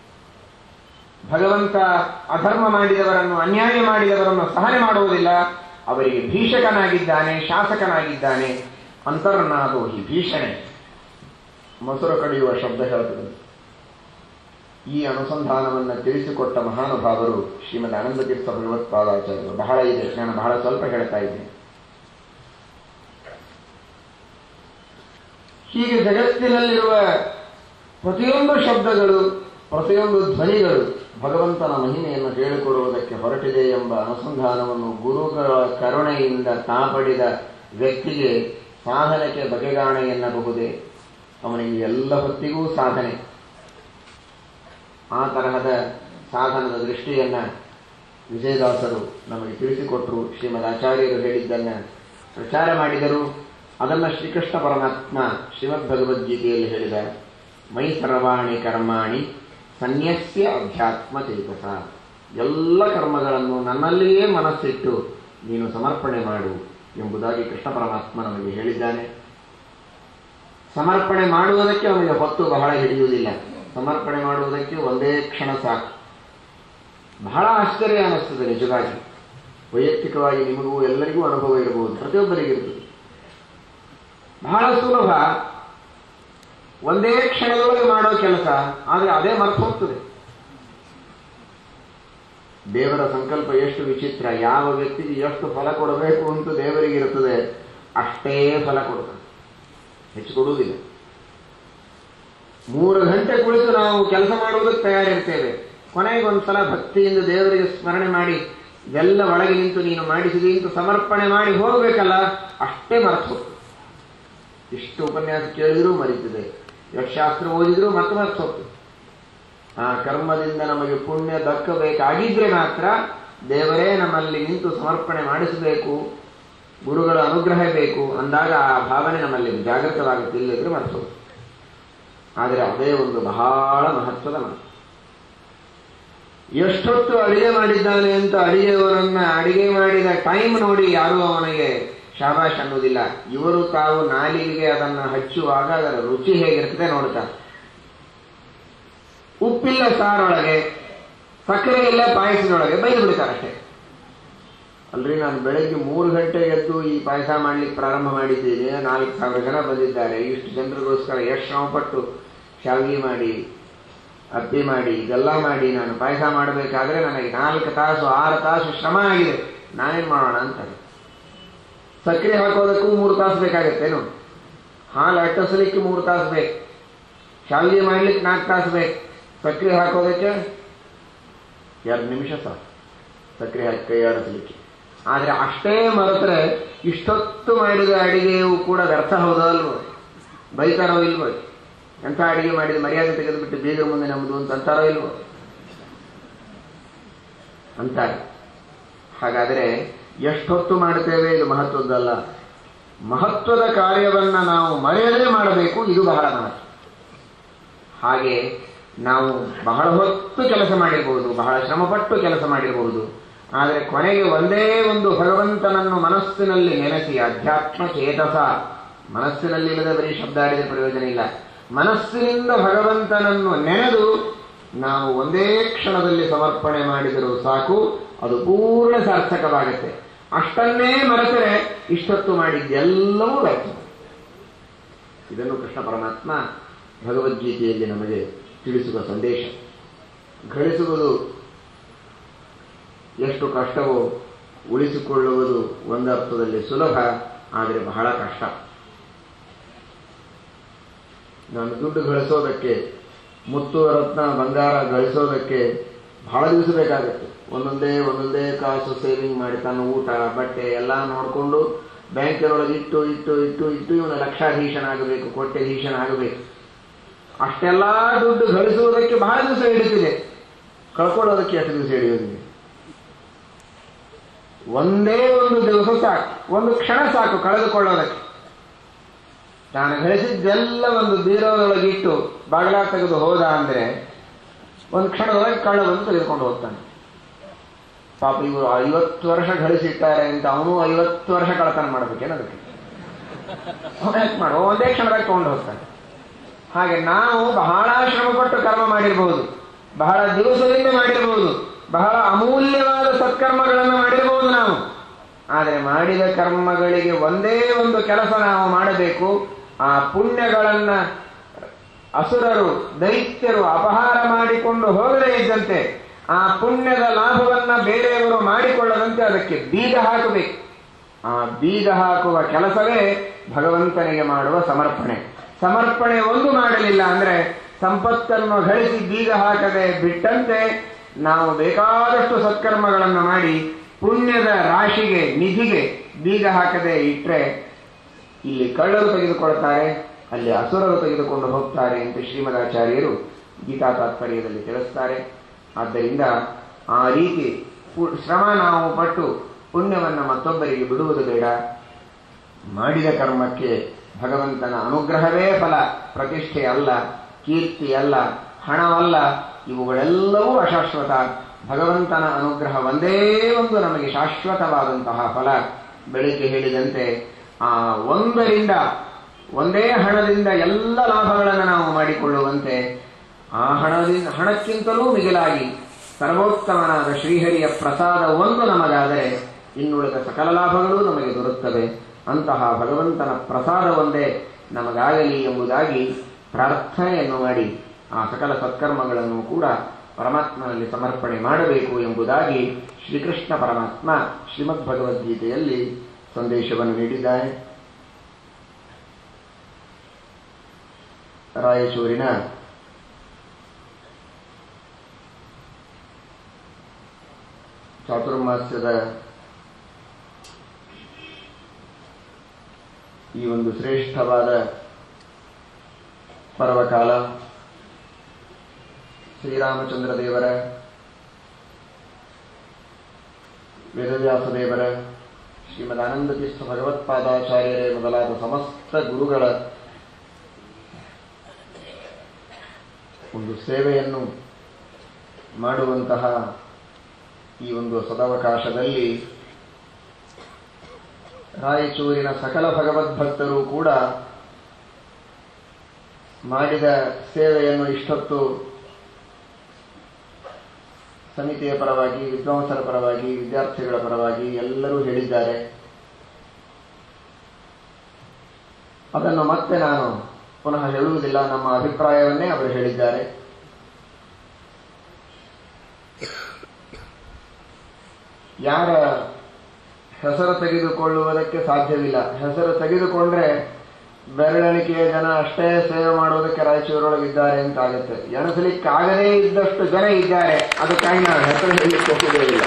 ಭಗವಂತ ಅಧರ್ಮ ಮಾಡಿದವರನ್ನು ಅನ್ಯಾಯ ಮಾಡಿದವರನ್ನು ಸಹನೆ ಮಾಡುವುದಿಲ್ಲ ಅವರಿಗೆ ಭೀಷಕನಾಗಿದ್ದಾನೆ ಶಾಸಕನಾಗಿದ್ದಾನೆ ಅಂತರ್ನಾದೋಹಿ ಭೀಷಣೆ ಮೊಸರು ಕಡಿಯುವ ಶಬ್ದ ಹೇಳ್ತದೆ ಈ ಅನುಸಂಧಾನವನ್ನು ತಿಳಿಸಿಕೊಟ್ಟ ಮಹಾನುಭಾವರು ಶ್ರೀಮದ್ ಆನಂದತೀರ್ಥ ಭಗವತ್ಪಾದಾಚಾರ್ಯರು ಬಹಳ ಇದೆ ನಾನು ಬಹಳ ಸ್ವಲ್ಪ ಹೇಳ್ತಾ ಇದ್ದೇನೆ ಹೀಗೆ ಜಗತ್ತಿನಲ್ಲಿರುವ ಪ್ರತಿಯೊಂದು ಶಬ್ದಗಳು ಪ್ರತಿಯೊಂದು ಧ್ವನಿಗಳು ಭಗವಂತನ ಮಹಿಮೆಯನ್ನು ಹೇಳಿಕೊಡುವುದಕ್ಕೆ ಹೊರಟಿದೆ ಎಂಬ ಅನುಸಂಧಾನವನ್ನು ಗುರುಗಳ ಕರುಣೆಯಿಂದ ತಾಪಡಿದ ವ್ಯಕ್ತಿಗೆ ಸಾಧನಕ್ಕೆ ಬಗೆಗಾಣೆ ಎನ್ನಬಹುದೇ ಅವನಿಗೆ ಎಲ್ಲ ಹೊತ್ತಿಗೂ ಸಾಧನೆ ಆ ತರಹದ ಸಾಧನದ ದೃಷ್ಟಿಯನ್ನ ವಿಜಯದಾಸರು ನಮಗೆ ತಿಳಿಸಿಕೊಟ್ಟರು ಶ್ರೀಮದ್ ಆಚಾರ್ಯರು ಹೇಳಿದ್ದನ್ನ ಪ್ರಚಾರ ಮಾಡಿದರು ಅದನ್ನ ಶ್ರೀಕೃಷ್ಣ ಪರಮಾತ್ಮ ಶ್ರೀಮದ್ ಭಗವದ್ಗೀತೆಯಲ್ಲಿ ಹೇಳಿದ ಮೈ ಸರ್ವಾಣಿ ಕರ್ಮಾಣಿ ಸನ್ಯಸ್ಯ ಅಧ್ಯಾತ್ಮ ಚೇತಸ ಎಲ್ಲ ಕರ್ಮಗಳನ್ನು ನನ್ನಲ್ಲಿಯೇ ಮನಸ್ಸಿಟ್ಟು ನೀನು ಸಮರ್ಪಣೆ ಮಾಡು ಎಂಬುದಾಗಿ ಕೃಷ್ಣ ಪರಮಾತ್ಮ ನಮಗೆ ಹೇಳಿದ್ದಾನೆ ಸಮರ್ಪಣೆ ಮಾಡುವುದಕ್ಕೆ ಅವನಿಗೆ ಹೊತ್ತು ಬಹಳ ಹಿಡಿಯುವುದಿಲ್ಲ ಸಮರ್ಪಣೆ ಮಾಡುವುದಕ್ಕೆ ಒಂದೇ ಕ್ಷಣ ಸಾಕು ಬಹಳ ಆಶ್ಚರ್ಯ ಅನ್ನಿಸ್ತದೆ ನಿಜವಾಗಿ ವೈಯಕ್ತಿಕವಾಗಿ ನಿಮಗೂ ಎಲ್ಲರಿಗೂ ಅನುಭವ ಇರಬಹುದು ಪ್ರತಿಯೊಬ್ಬರಿಗಿರ್ತದೆ ಬಹಳ ಸುಲಭ ಒಂದೇ ಕ್ಷಣದೊಳಗೆ ಮಾಡೋ ಕೆಲಸ ಆದರೆ ಅದೇ ಮರ್ತು ಹೋಗ್ತದೆ ದೇವರ ಸಂಕಲ್ಪ ಎಷ್ಟು ವಿಚಿತ್ರ ಯಾವ ವ್ಯಕ್ತಿಗೆ ಎಷ್ಟು ಫಲ ಕೊಡಬೇಕು ಅಂತ ದೇವರಿಗೆ ಇರುತ್ತದೆ ಅಷ್ಟೇ ಫಲ ಕೊಡ್ತಾನೆ ಹೆಚ್ಚು ಕೊಡುವುದಿಲ್ಲ ಮೂರು ಗಂಟೆ ಕುಳಿತು ನಾವು ಕೆಲಸ ಮಾಡುವುದಕ್ಕೆ ತಯಾರಿರ್ತೇವೆ ಕೊನೆಗೆ ಒಂದ್ಸಲ ಭಕ್ತಿಯಿಂದ ದೇವರಿಗೆ ಸ್ಮರಣೆ ಮಾಡಿ ಇದೆಲ್ಲ ಒಳಗೆ ನಿಂತು ನೀನು ಮಾಡಿಸಿದಿ ಅಂತ ಸಮರ್ಪಣೆ ಮಾಡಿ ಹೋಗಬೇಕಲ್ಲ ಅಷ್ಟೇ ಮರೆತು ಹೋಗ್ತದೆ ಇಷ್ಟು ಉಪನ್ಯಾಸ ಕೇಳಿದ್ರೂ ಮರೀತದೆ ಎಷ್ಟು ಶಾಸ್ತ್ರ ಓದಿದ್ರೂ ಮತ್ತೆ ಮರೆತು ಹೋಗ್ತದೆ ಆ ಕರ್ಮದಿಂದ ನಮಗೆ ಪುಣ್ಯ ದಕ್ಕಬೇಕಾಗಿದ್ರೆ ಮಾತ್ರ ದೇವರೇ ನಮ್ಮಲ್ಲಿ ನಿಂತು ಸಮರ್ಪಣೆ ಮಾಡಿಸಬೇಕು ಗುರುಗಳ ಅನುಗ್ರಹ ಬೇಕು ಅಂದಾಗ ಆ ಭಾವನೆ ನಮ್ಮಲ್ಲಿ ಜಾಗೃತವಾಗುತ್ತೆ ಇಲ್ಲದ್ರೆ ಮರೆತು ಹೋಗ್ತದೆ ಆದರೆ ಅದೇ ಒಂದು ಬಹಳ ಮಹತ್ವದ ಮಾತು ಎಷ್ಟೊತ್ತು ಅಡಿಗೆ ಮಾಡಿದ್ದಾನೆ ಅಂತ ಅಡಿಗೆಯವರನ್ನ ಅಡಿಗೆ ಮಾಡಿದ ಟೈಮ್ ನೋಡಿ ಯಾರೂ ಅವನಿಗೆ ಶಾಬಾಷ್ ಅನ್ನೋದಿಲ್ಲ ಇವರು ತಾವು ನಾಲಿಗೆಗೆ ಅದನ್ನು ಹಚ್ಚುವಾಗ ಅದರ ರುಚಿ ಹೇಗಿರ್ತದೆ ನೋಡ್ತಾರೆ ಉಪ್ಪಿಲ್ಲ ಸಾರೊಳಗೆ ಸಕ್ಕರೆ ಇಲ್ಲ ಪಾಯಸದೊಳಗೆ ಬೈದು ಬಿಡ್ತಾರೆ ಅಷ್ಟೇ ಅಲ್ರಿ ನಾನು ಬೆಳಗ್ಗೆ ಮೂರು ಗಂಟೆಗೆ ಎದ್ದು ಈ ಪಾಯಸ ಮಾಡ್ಲಿಕ್ಕೆ ಪ್ರಾರಂಭ ಮಾಡಿದ್ದೀನಿ ನಾಲ್ಕು ಸಾವಿರ ಜನ ಬಂದಿದ್ದಾರೆ ಇಷ್ಟು ಜನರಿಗೋಸ್ಕರ ಎಷ್ಟು ಶ್ರಮಪಟ್ಟು ಶಾವಿಗೆ ಮಾಡಿ ಅಪ್ಪಿ ಮಾಡಿ ಇದೆಲ್ಲ ಮಾಡಿ ನಾನು ಪಾಯಸ ಮಾಡಬೇಕಾದ್ರೆ ನನಗೆ ನಾಲ್ಕು ತಾಸು ಆರು ತಾಸು ಶ್ರಮ ಆಗಿದೆ ನಾನೇನ್ ಮಾಡೋಣ ಅಂತಾರೆ ಸಕ್ಕರೆ ಹಾಕೋದಕ್ಕೂ ಮೂರು ತಾಸು ಬೇಕಾಗತ್ತೇನು ಹಾಲು ಅಟ್ಟಿಸ್ಲಿಕ್ಕೆ ಮೂರು ತಾಸು ಬೇಕು ಶಾವಿಗೆ ಮಾಡ್ಲಿಕ್ಕೆ ನಾಲ್ಕು ತಾಸು ಬೇಕು ಸಕ್ಕರೆ ಹಾಕೋದಕ್ಕೆ ಎರಡು ನಿಮಿಷ ಸಾಕು ಸಕ್ಕರೆ ಹಾಕಿ ಕೈ ಆಡಿಸ್ಲಿಕ್ಕೆ ಆದರೆ ಅಷ್ಟೇ ಮರೆತರೆ ಇಷ್ಟೊತ್ತು ಮಾಡಿದ ಅಡಿಗೆಯೂ ಕೂಡ ವ್ಯರ್ಥ ಹೌದಲ್ವೋ ಬೈತಾರೋ ಇಲ್ವೋ ಎಂಥ ಅಡಿಗೆ ಮಾಡಿದ ಮರ್ಯಾದೆ ತೆಗೆದುಬಿಟ್ಟು ಬೀಗರ ಮುಂದೆ ನಮ್ಮದು ಅಂತ ಅಂತಾರೋ ಇಲ್ವೋ ಅಂತಾರೆ ಹಾಗಾದರೆ ಎಷ್ಟೊತ್ತು ಮಾಡುತ್ತೇವೆ ಇದು ಮಹತ್ವದ್ದಲ್ಲ ಮಹತ್ವದ ಕಾರ್ಯವನ್ನ ನಾವು ಮರೆಯದೇ ಮಾಡಬೇಕು ಇದು ಬಹಳ ಮಹತ್ವ ಹಾಗೆ ನಾವು ಬಹಳ ಹೊತ್ತು ಕೆಲಸ ಮಾಡಿರಬಹುದು ಬಹಳ ಶ್ರಮಪಟ್ಟು ಕೆಲಸ ಮಾಡಿರಬಹುದು ಆದರೆ ಕೊನೆಗೆ ಒಂದೇ ಒಂದು ಭಗವಂತನನ್ನು ಮನಸ್ಸಿನಲ್ಲಿ ನೆನೆಸಿ ಅಧ್ಯಾತ್ಮ ಚೇತಸ ಮನಸ್ಸಿನಲ್ಲಿ ಇಲ್ಲದೆ ಬರೀ ಶಬ್ದ ಆಡಿದ ಪ್ರಯೋಜನ ಇಲ್ಲ ಮನಸ್ಸಿನಿಂದ ಭಗವಂತನನ್ನು ನೆನೆದು ನಾವು ಒಂದೇ ಕ್ಷಣದಲ್ಲಿ ಸಮರ್ಪಣೆ ಮಾಡಿದರೂ ಸಾಕು ಅದು ಪೂರ್ಣ ಸಾರ್ಥಕವಾಗುತ್ತೆ ಅಷ್ಟನ್ನೇ ಮರೆತರೆ ಇಷ್ಟೊತ್ತು ಮಾಡಿದ್ದೆಲ್ಲವೂ ವ್ಯರ್ಥ ಇದನ್ನು ಕೃಷ್ಣ ಪರಮಾತ್ಮ ಭಗವದ್ಗೀತೆಯಲ್ಲಿ ನಮಗೆ ತಿಳಿಸುವ ಸಂದೇಶ ಗಳಿಸುವುದು ಎಷ್ಟು ಕಷ್ಟವೋ ಉಳಿಸಿಕೊಳ್ಳುವುದು ಒಂದರ್ಥದಲ್ಲಿ ಸುಲಭ ಆದರೆ ಬಹಳ ಕಷ್ಟ ನಾನು ದುಡ್ಡು ಗಳಿಸೋದಕ್ಕೆ ಮುತ್ತು ರತ್ನ ಬಂಗಾರ ಗಳಿಸೋದಕ್ಕೆ ಬಹಳ ದಿವಸ ಬೇಕಾಗುತ್ತೆ ಒಂದೊಂದೇ ಒಂದೊಂದೇ ಕಾಸು ಸೇವಿಂಗ್ ಮಾಡಿ ತನ್ನ ಊಟ ಬಟ್ಟೆ ಎಲ್ಲ ನೋಡಿಕೊಂಡು ಬ್ಯಾಂಕಿನೊಳಗೆ ಇಟ್ಟು ಇಟ್ಟು ಇಟ್ಟು ಇಟ್ಟು ಇವನು ಲಕ್ಷಾಧೀಶನಾಗಬೇಕು ಕೋಟ್ಯಾಧೀಶನಾಗಬೇಕು ಅಷ್ಟೆಲ್ಲ ದುಡ್ಡು ಗಳಿಸುವುದಕ್ಕೆ ಬಹಳ ದಿವಸ ಹಿಡಿತಿದೆ ಕಳ್ಕೊಳ್ಳೋದಕ್ಕೆ ಎಷ್ಟು ದಿವಸ ಹಿಡಿಯೋದಿದೆ ಒಂದೇ ಒಂದು ದಿವಸ ಸಾಕು ಒಂದು ಕ್ಷಣ ಸಾಕು ಕಳೆದುಕೊಳ್ಳೋದಕ್ಕೆ ತಾನು ಗಳಿಸಿದ್ದೆಲ್ಲ ಒಂದು ಬೀರೋದೊಳಗಿಟ್ಟು ಬಾಗಿಲ ತೆಗೆದು ಹೋದ ಅಂದ್ರೆ ಒಂದು ಕ್ಷಣದೊಳಗೆ ಕಳ್ಳ ಬಂದು ತೆಗೆದುಕೊಂಡು ಹೋಗ್ತಾನೆ ಪಾಪ ಇವರು ಐವತ್ತು ವರ್ಷ ಗಳಿಸಿಟ್ಟಾರೆ ಅಂತ ಅವನು ಐವತ್ತು ವರ್ಷ ಕಳತನ ಮಾಡ್ಬೇಕೇನು ಅದಕ್ಕೆ ಮಾಡುವ ಒಂದೇ ಕ್ಷಣದಾಗ ತಗೊಂಡು ಹೋಗ್ತಾನೆ ಹಾಗೆ ನಾವು ಬಹಳ ಶ್ರಮಪಟ್ಟು ಕರ್ಮ ಮಾಡಿರಬಹುದು ಬಹಳ ದಿವಸದಿಂದ ಮಾಡಿರಬಹುದು ಬಹಳ ಅಮೂಲ್ಯವಾದ ಸತ್ಕರ್ಮಗಳನ್ನು ಮಾಡಿರಬಹುದು ನಾವು ಆದರೆ ಮಾಡಿದ ಕರ್ಮಗಳಿಗೆ ಒಂದೇ ಒಂದು ಕೆಲಸ ನಾವು ಮಾಡಬೇಕು ಆ ಪುಣ್ಯಗಳನ್ನ ಅಸುರರು ದೈತ್ಯರು ಅಪಹಾರ ಮಾಡಿಕೊಂಡು ಹೋಗದೇ ಇದ್ದಂತೆ ಆ ಪುಣ್ಯದ ಲಾಭವನ್ನ ಬೇರೆಯವರು ಮಾಡಿಕೊಳ್ಳದಂತೆ ಅದಕ್ಕೆ ಬೀಗ ಹಾಕಬೇಕು ಆ ಬೀಗ ಹಾಕುವ ಕೆಲಸವೇ ಭಗವಂತನಿಗೆ ಮಾಡುವ ಸಮರ್ಪಣೆ ಸಮರ್ಪಣೆ ಒಂದು ಮಾಡಲಿಲ್ಲ ಅಂದ್ರೆ ಸಂಪತ್ತನ್ನು ಗಳಿಸಿ ಬೀಗ ಹಾಕದೆ ಬಿಟ್ಟಂತೆ ನಾವು ಬೇಕಾದಷ್ಟು ಸತ್ಕರ್ಮಗಳನ್ನು ಮಾಡಿ ಪುಣ್ಯದ ರಾಶಿಗೆ ನಿಧಿಗೆ ಬೀಗ ಹಾಕದೆ ಇಟ್ರೆ ಇಲ್ಲಿ ಕಳ್ಳರು ತೆಗೆದುಕೊಳ್ತಾರೆ ಅಲ್ಲಿ ಅಸುರರು ತೆಗೆದುಕೊಂಡು ಹೋಗ್ತಾರೆ ಅಂತ ಶ್ರೀಮದಾಚಾರ್ಯರು ಗೀತಾ ತಾತ್ಪರ್ಯದಲ್ಲಿ ತಿಳಿಸ್ತಾರೆ ಆದ್ದರಿಂದ ಆ ರೀತಿ ಪು- ಶ್ರಮ ನಾವು ಪಟ್ಟು ಪುಣ್ಯವನ್ನು ಮತ್ತೊಬ್ಬರಿಗೆ ಬಿಡುವುದು ಬೇಡ ಮಾಡಿದ ಕರ್ಮಕ್ಕೆ ಭಗವಂತನ ಅನುಗ್ರಹವೇ ಫಲ ಪ್ರತಿಷ್ಠೆ ಅಲ್ಲ ಕೀರ್ತಿ ಅಲ್ಲ ಹಣವಲ್ಲ ಇವುಗಳೆಲ್ಲವೂ ಅಶಾಶ್ವತ ಭಗವಂತನ ಅನುಗ್ರಹ ಒಂದೇ ಒಂದು ನಮಗೆ ಶಾಶ್ವತವಾದಂತಹ ಫಲ ಬೆಳಿಗ್ಗೆ ಹೇಳಿದಂತೆ ಆ ಒಂದರಿಂದ ಒಂದೇ ಹಣದಿಂದ ಎಲ್ಲ ಲಾಭಗಳನ್ನು ನಾವು ಮಾಡಿಕೊಳ್ಳುವಂತೆ ಆ ಹಣದಿಂದ ಹಣಕ್ಕಿಂತಲೂ ಮಿಗಿಲಾಗಿ ಸರ್ವೋತ್ತಮನಾದ ಶ್ರೀಹರಿಯ ಪ್ರಸಾದ ಒಂದು ನಮಗಾದರೆ ಇನ್ನುಳಿದ ಸಕಲ ಲಾಭಗಳು ನಮಗೆ ದೊರೆಯುತ್ತವೆ ಅಂತಹ ಭಗವಂತನ ಪ್ರಸಾದ ಒಂದೇ ನಮಗಾಗಲಿ ಎಂಬುದಾಗಿ ಪ್ರಾರ್ಥನೆಯನ್ನು ಮಾಡಿ ಆ ಸಕಲ ಸತ್ಕರ್ಮಗಳನ್ನು ಕೂಡ ಪರಮಾತ್ಮನಲ್ಲಿ ಸಮರ್ಪಣೆ ಮಾಡಬೇಕು ಎಂಬುದಾಗಿ ಶ್ರೀಕೃಷ್ಣ ಪರಮಾತ್ಮ ಶ್ರೀಮದ್ ಭಗವದ್ಗೀತೆಯಲ್ಲಿ ಸಂದೇಶವನ್ನು ನೀಡಿದ್ದಾರೆ ರಾಯಚೂರಿನ ಚಾತುರ್ಮಾಸ್ಯದ ಈ ಒಂದು ಶ್ರೇಷ್ಠವಾದ ಪರ್ವಕಾಲ ಶ್ರೀರಾಮಚಂದ್ರ ದೇವರ ವೇದವ್ಯಾಸ ದೇವರ ಶ್ರೀಮದ್ ಆನಂದತೀರ್ಥ ಭಗವತ್ಪಾದಾಚಾರ್ಯರೇ ಮೊದಲಾದ ಸಮಸ್ತ ಗುರುಗಳ ಒಂದು ಸೇವೆಯನ್ನು ಮಾಡುವಂತಹ ಈ ಒಂದು ಸದವಕಾಶದಲ್ಲಿ ರಾಯಚೂರಿನ ಸಕಲ ಭಗವದ್ಭಕ್ತರು ಕೂಡ ಮಾಡಿದ ಸೇವೆಯನ್ನು ಇಷ್ಟೊತ್ತು ಸಮಿತಿಯ ಪರವಾಗಿ ವಿದ್ವಾಂಸರ ಪರವಾಗಿ ವಿದ್ಯಾರ್ಥಿಗಳ ಪರವಾಗಿ ಎಲ್ಲರೂ ಹೇಳಿದ್ದಾರೆ ಅದನ್ನು ಮತ್ತೆ ನಾನು ಪುನಃ ಹೇಳುವುದಿಲ್ಲ ನಮ್ಮ ಅಭಿಪ್ರಾಯವನ್ನೇ ಅವರು ಹೇಳಿದ್ದಾರೆ ಯಾರ ಹೆಸರು ತೆಗೆದುಕೊಳ್ಳುವುದಕ್ಕೆ ಸಾಧ್ಯವಿಲ್ಲ ಹೆಸರು ತೆಗೆದುಕೊಂಡ್ರೆ ಬೆರಳೆಣಿಕೆಯ ಜನ ಅಷ್ಟೇ ಸೇವೆ ಮಾಡುವುದಕ್ಕೆ ರಾಯಚೂರೊಳಗಿದ್ದಾರೆ ಅಂತ ಆಗುತ್ತೆ ಎಣಿಸಲಿಕ್ಕಾಗದೇ ಇದ್ದಷ್ಟು ಜನ ಇದ್ದಾರೆ ಅದಕ್ಕಾಗಿ ನಾನು ಹೆಸರು ಹೇಳಲಿಕ್ಕೆ ಹೋಗುವುದಿಲ್ಲ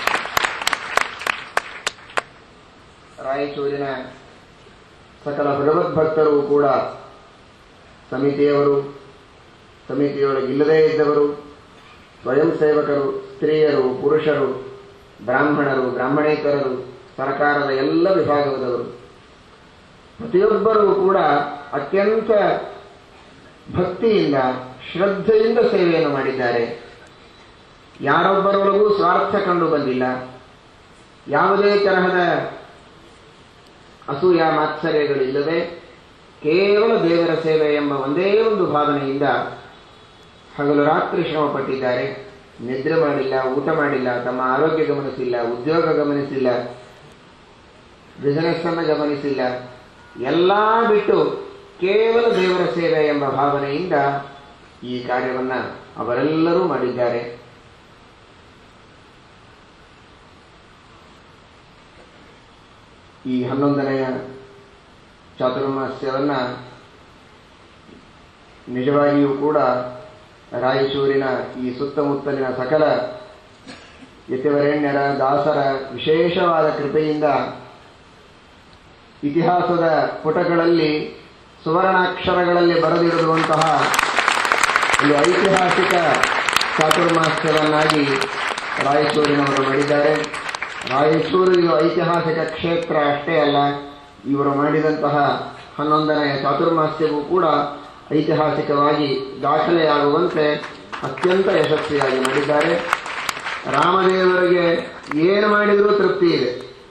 ರಾಯಚೂರಿನ ಸಕಲ ಭಗವದ್ಭಕ್ತರು ಕೂಡ ಸಮಿತಿಯವರು ಸಮಿತಿಯೊಳಗಿಲ್ಲದೇ ಇದ್ದವರು ಸ್ವಯಂ ಸೇವಕರು ಸ್ತ್ರೀಯರು ಪುರುಷರು ಬ್ರಾಹ್ಮಣರು ಬ್ರಾಹ್ಮಣೇತರರು ಸರ್ಕಾರದ ಎಲ್ಲ ವಿಭಾಗದವರು ಪ್ರತಿಯೊಬ್ಬರೂ ಕೂಡ ಅತ್ಯಂತ ಭಕ್ತಿಯಿಂದ ಶ್ರದ್ಧೆಯಿಂದ ಸೇವೆಯನ್ನು ಮಾಡಿದ್ದಾರೆ ಯಾರೊಬ್ಬರೊಳಗೂ ಸ್ವಾರ್ಥ ಕಂಡು ಬಂದಿಲ್ಲ ಯಾವುದೇ ತರಹದ ಅಸೂಯ ಮಾತ್ಸರ್ಯಗಳಿಲ್ಲದೆ ಕೇವಲ ದೇವರ ಸೇವೆ ಎಂಬ ಒಂದೇ ಒಂದು ಭಾವನೆಯಿಂದ ಹಗಲು ರಾತ್ರಿ ಶ್ರಮ ಪಟ್ಟಿದ್ದಾರೆ ನಿದ್ರೆ ಮಾಡಿಲ್ಲ ಊಟ ಮಾಡಿಲ್ಲ ತಮ್ಮ ಆರೋಗ್ಯ ಗಮನಿಸಿಲ್ಲ ಉದ್ಯೋಗ ಗಮನಿಸಿಲ್ಲ ಬಿಸಿನೆಸ್ ಅನ್ನು ಗಮನಿಸಿಲ್ಲ ಎಲ್ಲ ಬಿಟ್ಟು ಕೇವಲ ದೇವರ ಸೇವೆ ಎಂಬ ಭಾವನೆಯಿಂದ ಈ ಕಾರ್ಯವನ್ನ ಅವರೆಲ್ಲರೂ ಮಾಡಿದ್ದಾರೆ ಈ ಹನ್ನೊಂದನೆಯ ಚಾತುರ್ಮಾಸ್ಯವನ್ನ ನಿಜವಾಗಿಯೂ ಕೂಡ ರಾಯಚೂರಿನ ಈ ಸುತ್ತಮುತ್ತಲಿನ ಸಕಲ ಯತಿವರೇಣ್ಯರ ದಾಸರ ವಿಶೇಷವಾದ ಕೃಪೆಯಿಂದ ಇತಿಹಾಸದ ಪುಟಗಳಲ್ಲಿ ಸುವರ್ಣಾಕ್ಷರಗಳಲ್ಲಿ ಬರೆದಿರುವಂತಹ ಒಂದು ಐತಿಹಾಸಿಕ ಚಾತುರ್ಮಾಸ್ಯವನ್ನಾಗಿ ರಾಯಚೂರಿನವರು ಮಾಡಿದ್ದಾರೆ ರಾಯಚೂರು ಇದು ಐತಿಹಾಸಿಕ ಕ್ಷೇತ್ರ ಅಷ್ಟೇ ಅಲ್ಲ ಇವರು ಮಾಡಿದಂತಹ ಹನ್ನೊಂದನೆಯ ಚಾತುರ್ಮಾಸ್ಯವೂ ಕೂಡ ಐತಿಹಾಸಿಕವಾಗಿ ದಾಖಲೆಯಾಗುವಂತೆ ಅತ್ಯಂತ ಯಶಸ್ವಿಯಾಗಿ ಮಾಡಿದ್ದಾರೆ ರಾಮದೇವರಿಗೆ ಏನು ಮಾಡಿದರೂ ತೃಪ್ತಿ ಇದೆ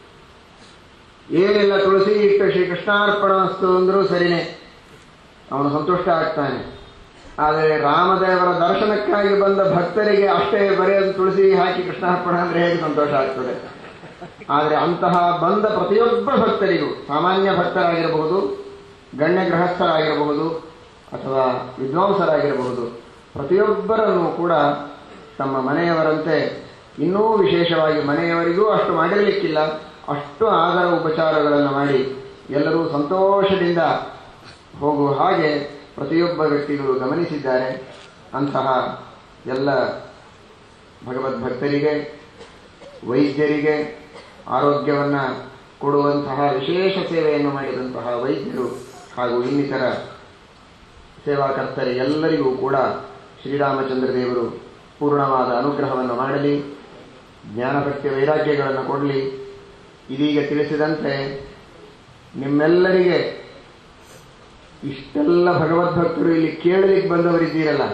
ಏನಿಲ್ಲ ತುಳಸಿ ಇಟ್ಟು ಶ್ರೀ ಕೃಷ್ಣಾರ್ಪಣಸ್ತು ಅಂದರೂ ಸರಿನೇ ಅವನು ಸಂತುಷ್ಟ ಆಗ್ತಾನೆ ಆದರೆ ರಾಮದೇವರ ದರ್ಶನಕ್ಕಾಗಿ ಬಂದ ಭಕ್ತರಿಗೆ ಅಷ್ಟೇ ಬರೆಯೋದು ತುಳಸಿ ಹಾಕಿ ಕೃಷ್ಣಾರ್ಪಣ ಅಂದ್ರೆ ಹೇಗೆ ಸಂತೋಷ ಆಗ್ತದೆ ಆದರೆ ಅಂತಹ ಬಂದ ಪ್ರತಿಯೊಬ್ಬ ಭಕ್ತರಿಗೂ ಸಾಮಾನ್ಯ ಭಕ್ತರಾಗಿರಬಹುದು ಗಣ್ಯ ಗೃಹಸ್ಥರಾಗಿರಬಹುದು ಅಥವಾ ವಿದ್ವಾಂಸರಾಗಿರಬಹುದು ಪ್ರತಿಯೊಬ್ಬರನ್ನು ಕೂಡ ತಮ್ಮ ಮನೆಯವರಂತೆ ಇನ್ನೂ ವಿಶೇಷವಾಗಿ ಮನೆಯವರಿಗೂ ಅಷ್ಟು ಮಾಡಿರಲಿಕ್ಕಿಲ್ಲ ಅಷ್ಟು ಆದರ ಉಪಚಾರಗಳನ್ನು ಮಾಡಿ ಎಲ್ಲರೂ ಸಂತೋಷದಿಂದ ಹೋಗುವ ಹಾಗೆ ಪ್ರತಿಯೊಬ್ಬ ವ್ಯಕ್ತಿಗಳು ಗಮನಿಸಿದ್ದಾರೆ ಅಂತಹ ಎಲ್ಲ ಭಗವದ್ಭಕ್ತರಿಗೆ ವೈದ್ಯರಿಗೆ ಆರೋಗ್ಯವನ್ನು ಕೊಡುವಂತಹ ವಿಶೇಷ ಸೇವೆಯನ್ನು ಮಾಡಿದಂತಹ ವೈದ್ಯರು ಹಾಗೂ ಇನ್ನಿತರ ಸೇವಾಕರ್ತರಿಗೆಲ್ಲರಿಗೂ ಕೂಡ ಶ್ರೀರಾಮಚಂದ್ರ ದೇವರು ಪೂರ್ಣವಾದ ಅನುಗ್ರಹವನ್ನು ಮಾಡಲಿ ಜ್ಞಾನಭಕ್ತಿ ವೈರಾಗ್ಯಗಳನ್ನು ಕೊಡಲಿ ಇದೀಗ ತಿಳಿಸಿದಂತೆ ನಿಮ್ಮೆಲ್ಲರಿಗೆ ಇಷ್ಟೆಲ್ಲ ಭಗವದ್ಭಕ್ತರು ಇಲ್ಲಿ ಕೇಳಲಿಕ್ಕೆ ಬಂದವರಿದ್ದೀರಲ್ಲ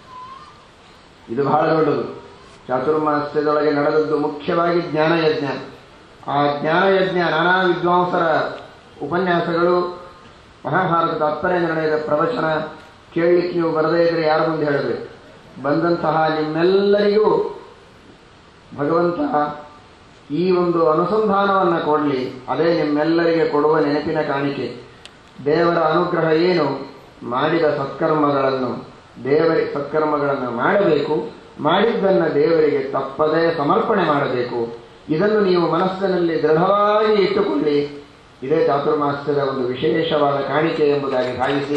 ಇದು ಬಹಳ ದೊಡ್ಡದು ಚಾತುರ್ಮಾಸ್ಯದೊಳಗೆ ನಡೆದದ್ದು ಮುಖ್ಯವಾಗಿ ಜ್ಞಾನಯಜ್ಞ ಆ ಜ್ಞಾನಯಜ್ಞ ನಾನಾ ವಿದ್ವಾಂಸರ ಉಪನ್ಯಾಸಗಳು ಮಹಾಭಾರತ ತಾತ್ಪರ್ಯ ನಿರ್ಣಯದ ಪ್ರವಚನ ಕೇಳಲಿಕ್ಕೆ ನೀವು ಬರದೇ ಇದ್ರೆ ಯಾರ ಮುಂದೆ ಹೇಳಬೇಕು ಬಂದಂತಹ ನಿಮ್ಮೆಲ್ಲರಿಗೂ ಭಗವಂತ ಈ ಒಂದು ಅನುಸಂಧಾನವನ್ನು ಕೊಡಲಿ ಅದೇ ನಿಮ್ಮೆಲ್ಲರಿಗೆ ಕೊಡುವ ನೆನಪಿನ ಕಾಣಿಕೆ ದೇವರ ಅನುಗ್ರಹ ಏನು ಮಾಡಿದ ಸತ್ಕರ್ಮಗಳನ್ನು ದೇವರಿ ಸತ್ಕರ್ಮಗಳನ್ನು ಮಾಡಬೇಕು ಮಾಡಿದ್ದನ್ನು ದೇವರಿಗೆ ತಪ್ಪದೇ ಸಮರ್ಪಣೆ ಮಾಡಬೇಕು ಇದನ್ನು ನೀವು ಮನಸ್ಸಿನಲ್ಲಿ ದೃಢವಾಗಿ ಇಟ್ಟುಕೊಳ್ಳಿ ಇದೇ ಚಾತುರ್ಮಾಸ್ಯದ ಒಂದು ವಿಶೇಷವಾದ ಕಾಣಿಕೆ ಎಂಬುದಾಗಿ ಭಾವಿಸಿ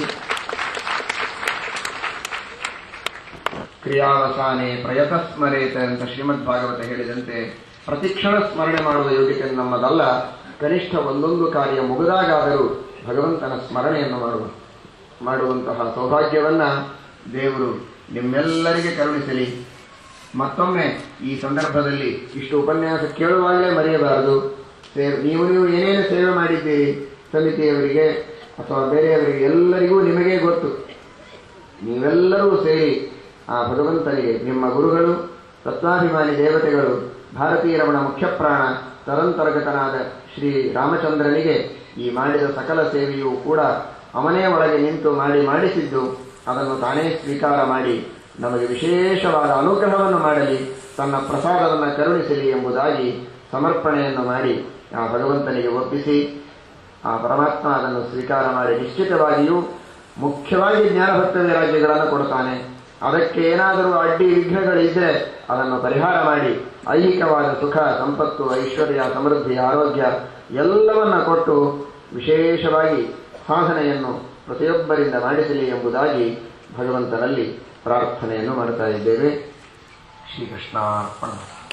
ಕ್ರಿಯಾವಸಾನೆ ಪ್ರಯತ ಸ್ಮರೇತ ಅಂತ ಶ್ರೀಮದ್ ಭಾಗವತ ಹೇಳಿದಂತೆ ಪ್ರತಿಕ್ಷಣ ಸ್ಮರಣೆ ಮಾಡುವ ಯೋಗ್ಯತೆ ನಮ್ಮದಲ್ಲ ಕನಿಷ್ಠ ಒಂದೊಂದು ಕಾರ್ಯ ಮುಗಿದಾಗಾದರೂ ಭಗವಂತನ ಸ್ಮರಣೆಯನ್ನು ಮಾಡುವ ಮಾಡುವಂತಹ ಸೌಭಾಗ್ಯವನ್ನ ದೇವರು ನಿಮ್ಮೆಲ್ಲರಿಗೆ ಕರುಣಿಸಲಿ ಮತ್ತೊಮ್ಮೆ ಈ ಸಂದರ್ಭದಲ್ಲಿ ಇಷ್ಟು ಉಪನ್ಯಾಸ ಕೇಳುವಾಗಲೇ ಮರೆಯಬಾರದು ಸೇವೆ ನೀವು ನೀವು ಏನೇನು ಸೇವೆ ಮಾಡಿದ್ದೀರಿ ಸಮಿತಿಯವರಿಗೆ ಅಥವಾ ಬೇರೆಯವರಿಗೆ ಎಲ್ಲರಿಗೂ ನಿಮಗೆ ಗೊತ್ತು ನೀವೆಲ್ಲರೂ ಸೇರಿ ಆ ಭಗವಂತನಿಗೆ ನಿಮ್ಮ ಗುರುಗಳು ತತ್ವಾಭಿಮಾನಿ ದೇವತೆಗಳು ಭಾರತೀಯ ರಮಣ ಮುಖ್ಯಪ್ರಾಣ ತದಂತರ್ಗತನಾದ ಶ್ರೀ ರಾಮಚಂದ್ರನಿಗೆ ಈ ಮಾಡಿದ ಸಕಲ ಸೇವೆಯೂ ಕೂಡ ಅವನೇ ಒಳಗೆ ನಿಂತು ಮಾಡಿ ಮಾಡಿಸಿದ್ದು ಅದನ್ನು ತಾನೇ ಸ್ವೀಕಾರ ಮಾಡಿ ನಮಗೆ ವಿಶೇಷವಾದ ಅನುಗ್ರಹವನ್ನು ಮಾಡಲಿ ತನ್ನ ಪ್ರಸಾದವನ್ನು ಕರುಣಿಸಲಿ ಎಂಬುದಾಗಿ ಸಮರ್ಪಣೆಯನ್ನು ಮಾಡಿ ಆ ಭಗವಂತನಿಗೆ ಒಪ್ಪಿಸಿ ಆ ಪರಮಾತ್ಮ ಅದನ್ನು ಸ್ವೀಕಾರ ಮಾಡಿ ನಿಶ್ಚಿತವಾಗಿಯೂ ಮುಖ್ಯವಾಗಿ ಜ್ಞಾನಭಕ್ತ ವೈರಾಗ್ಯಗಳನ್ನು ಕೊಡ್ತಾನೆ ಅದಕ್ಕೆ ಏನಾದರೂ ಅಡ್ಡಿ ವಿಘ್ನಗಳಿದ್ರೆ ಅದನ್ನು ಪರಿಹಾರ ಮಾಡಿ ಐಹಿಕವಾದ ಸುಖ ಸಂಪತ್ತು ಐಶ್ವರ್ಯ ಸಮೃದ್ಧಿ ಆರೋಗ್ಯ ಎಲ್ಲವನ್ನ ಕೊಟ್ಟು ವಿಶೇಷವಾಗಿ ಸಾಧನೆಯನ್ನು ಪ್ರತಿಯೊಬ್ಬರಿಂದ ಮಾಡಿಸಲಿ ಎಂಬುದಾಗಿ ಭಗವಂತನಲ್ಲಿ ಪ್ರಾರ್ಥನೆಯನ್ನು ಮಾಡ್ತಾ ಇದ್ದೇವೆ ಶ್ರೀಕೃಷ್ಣಾರ್ಪಣ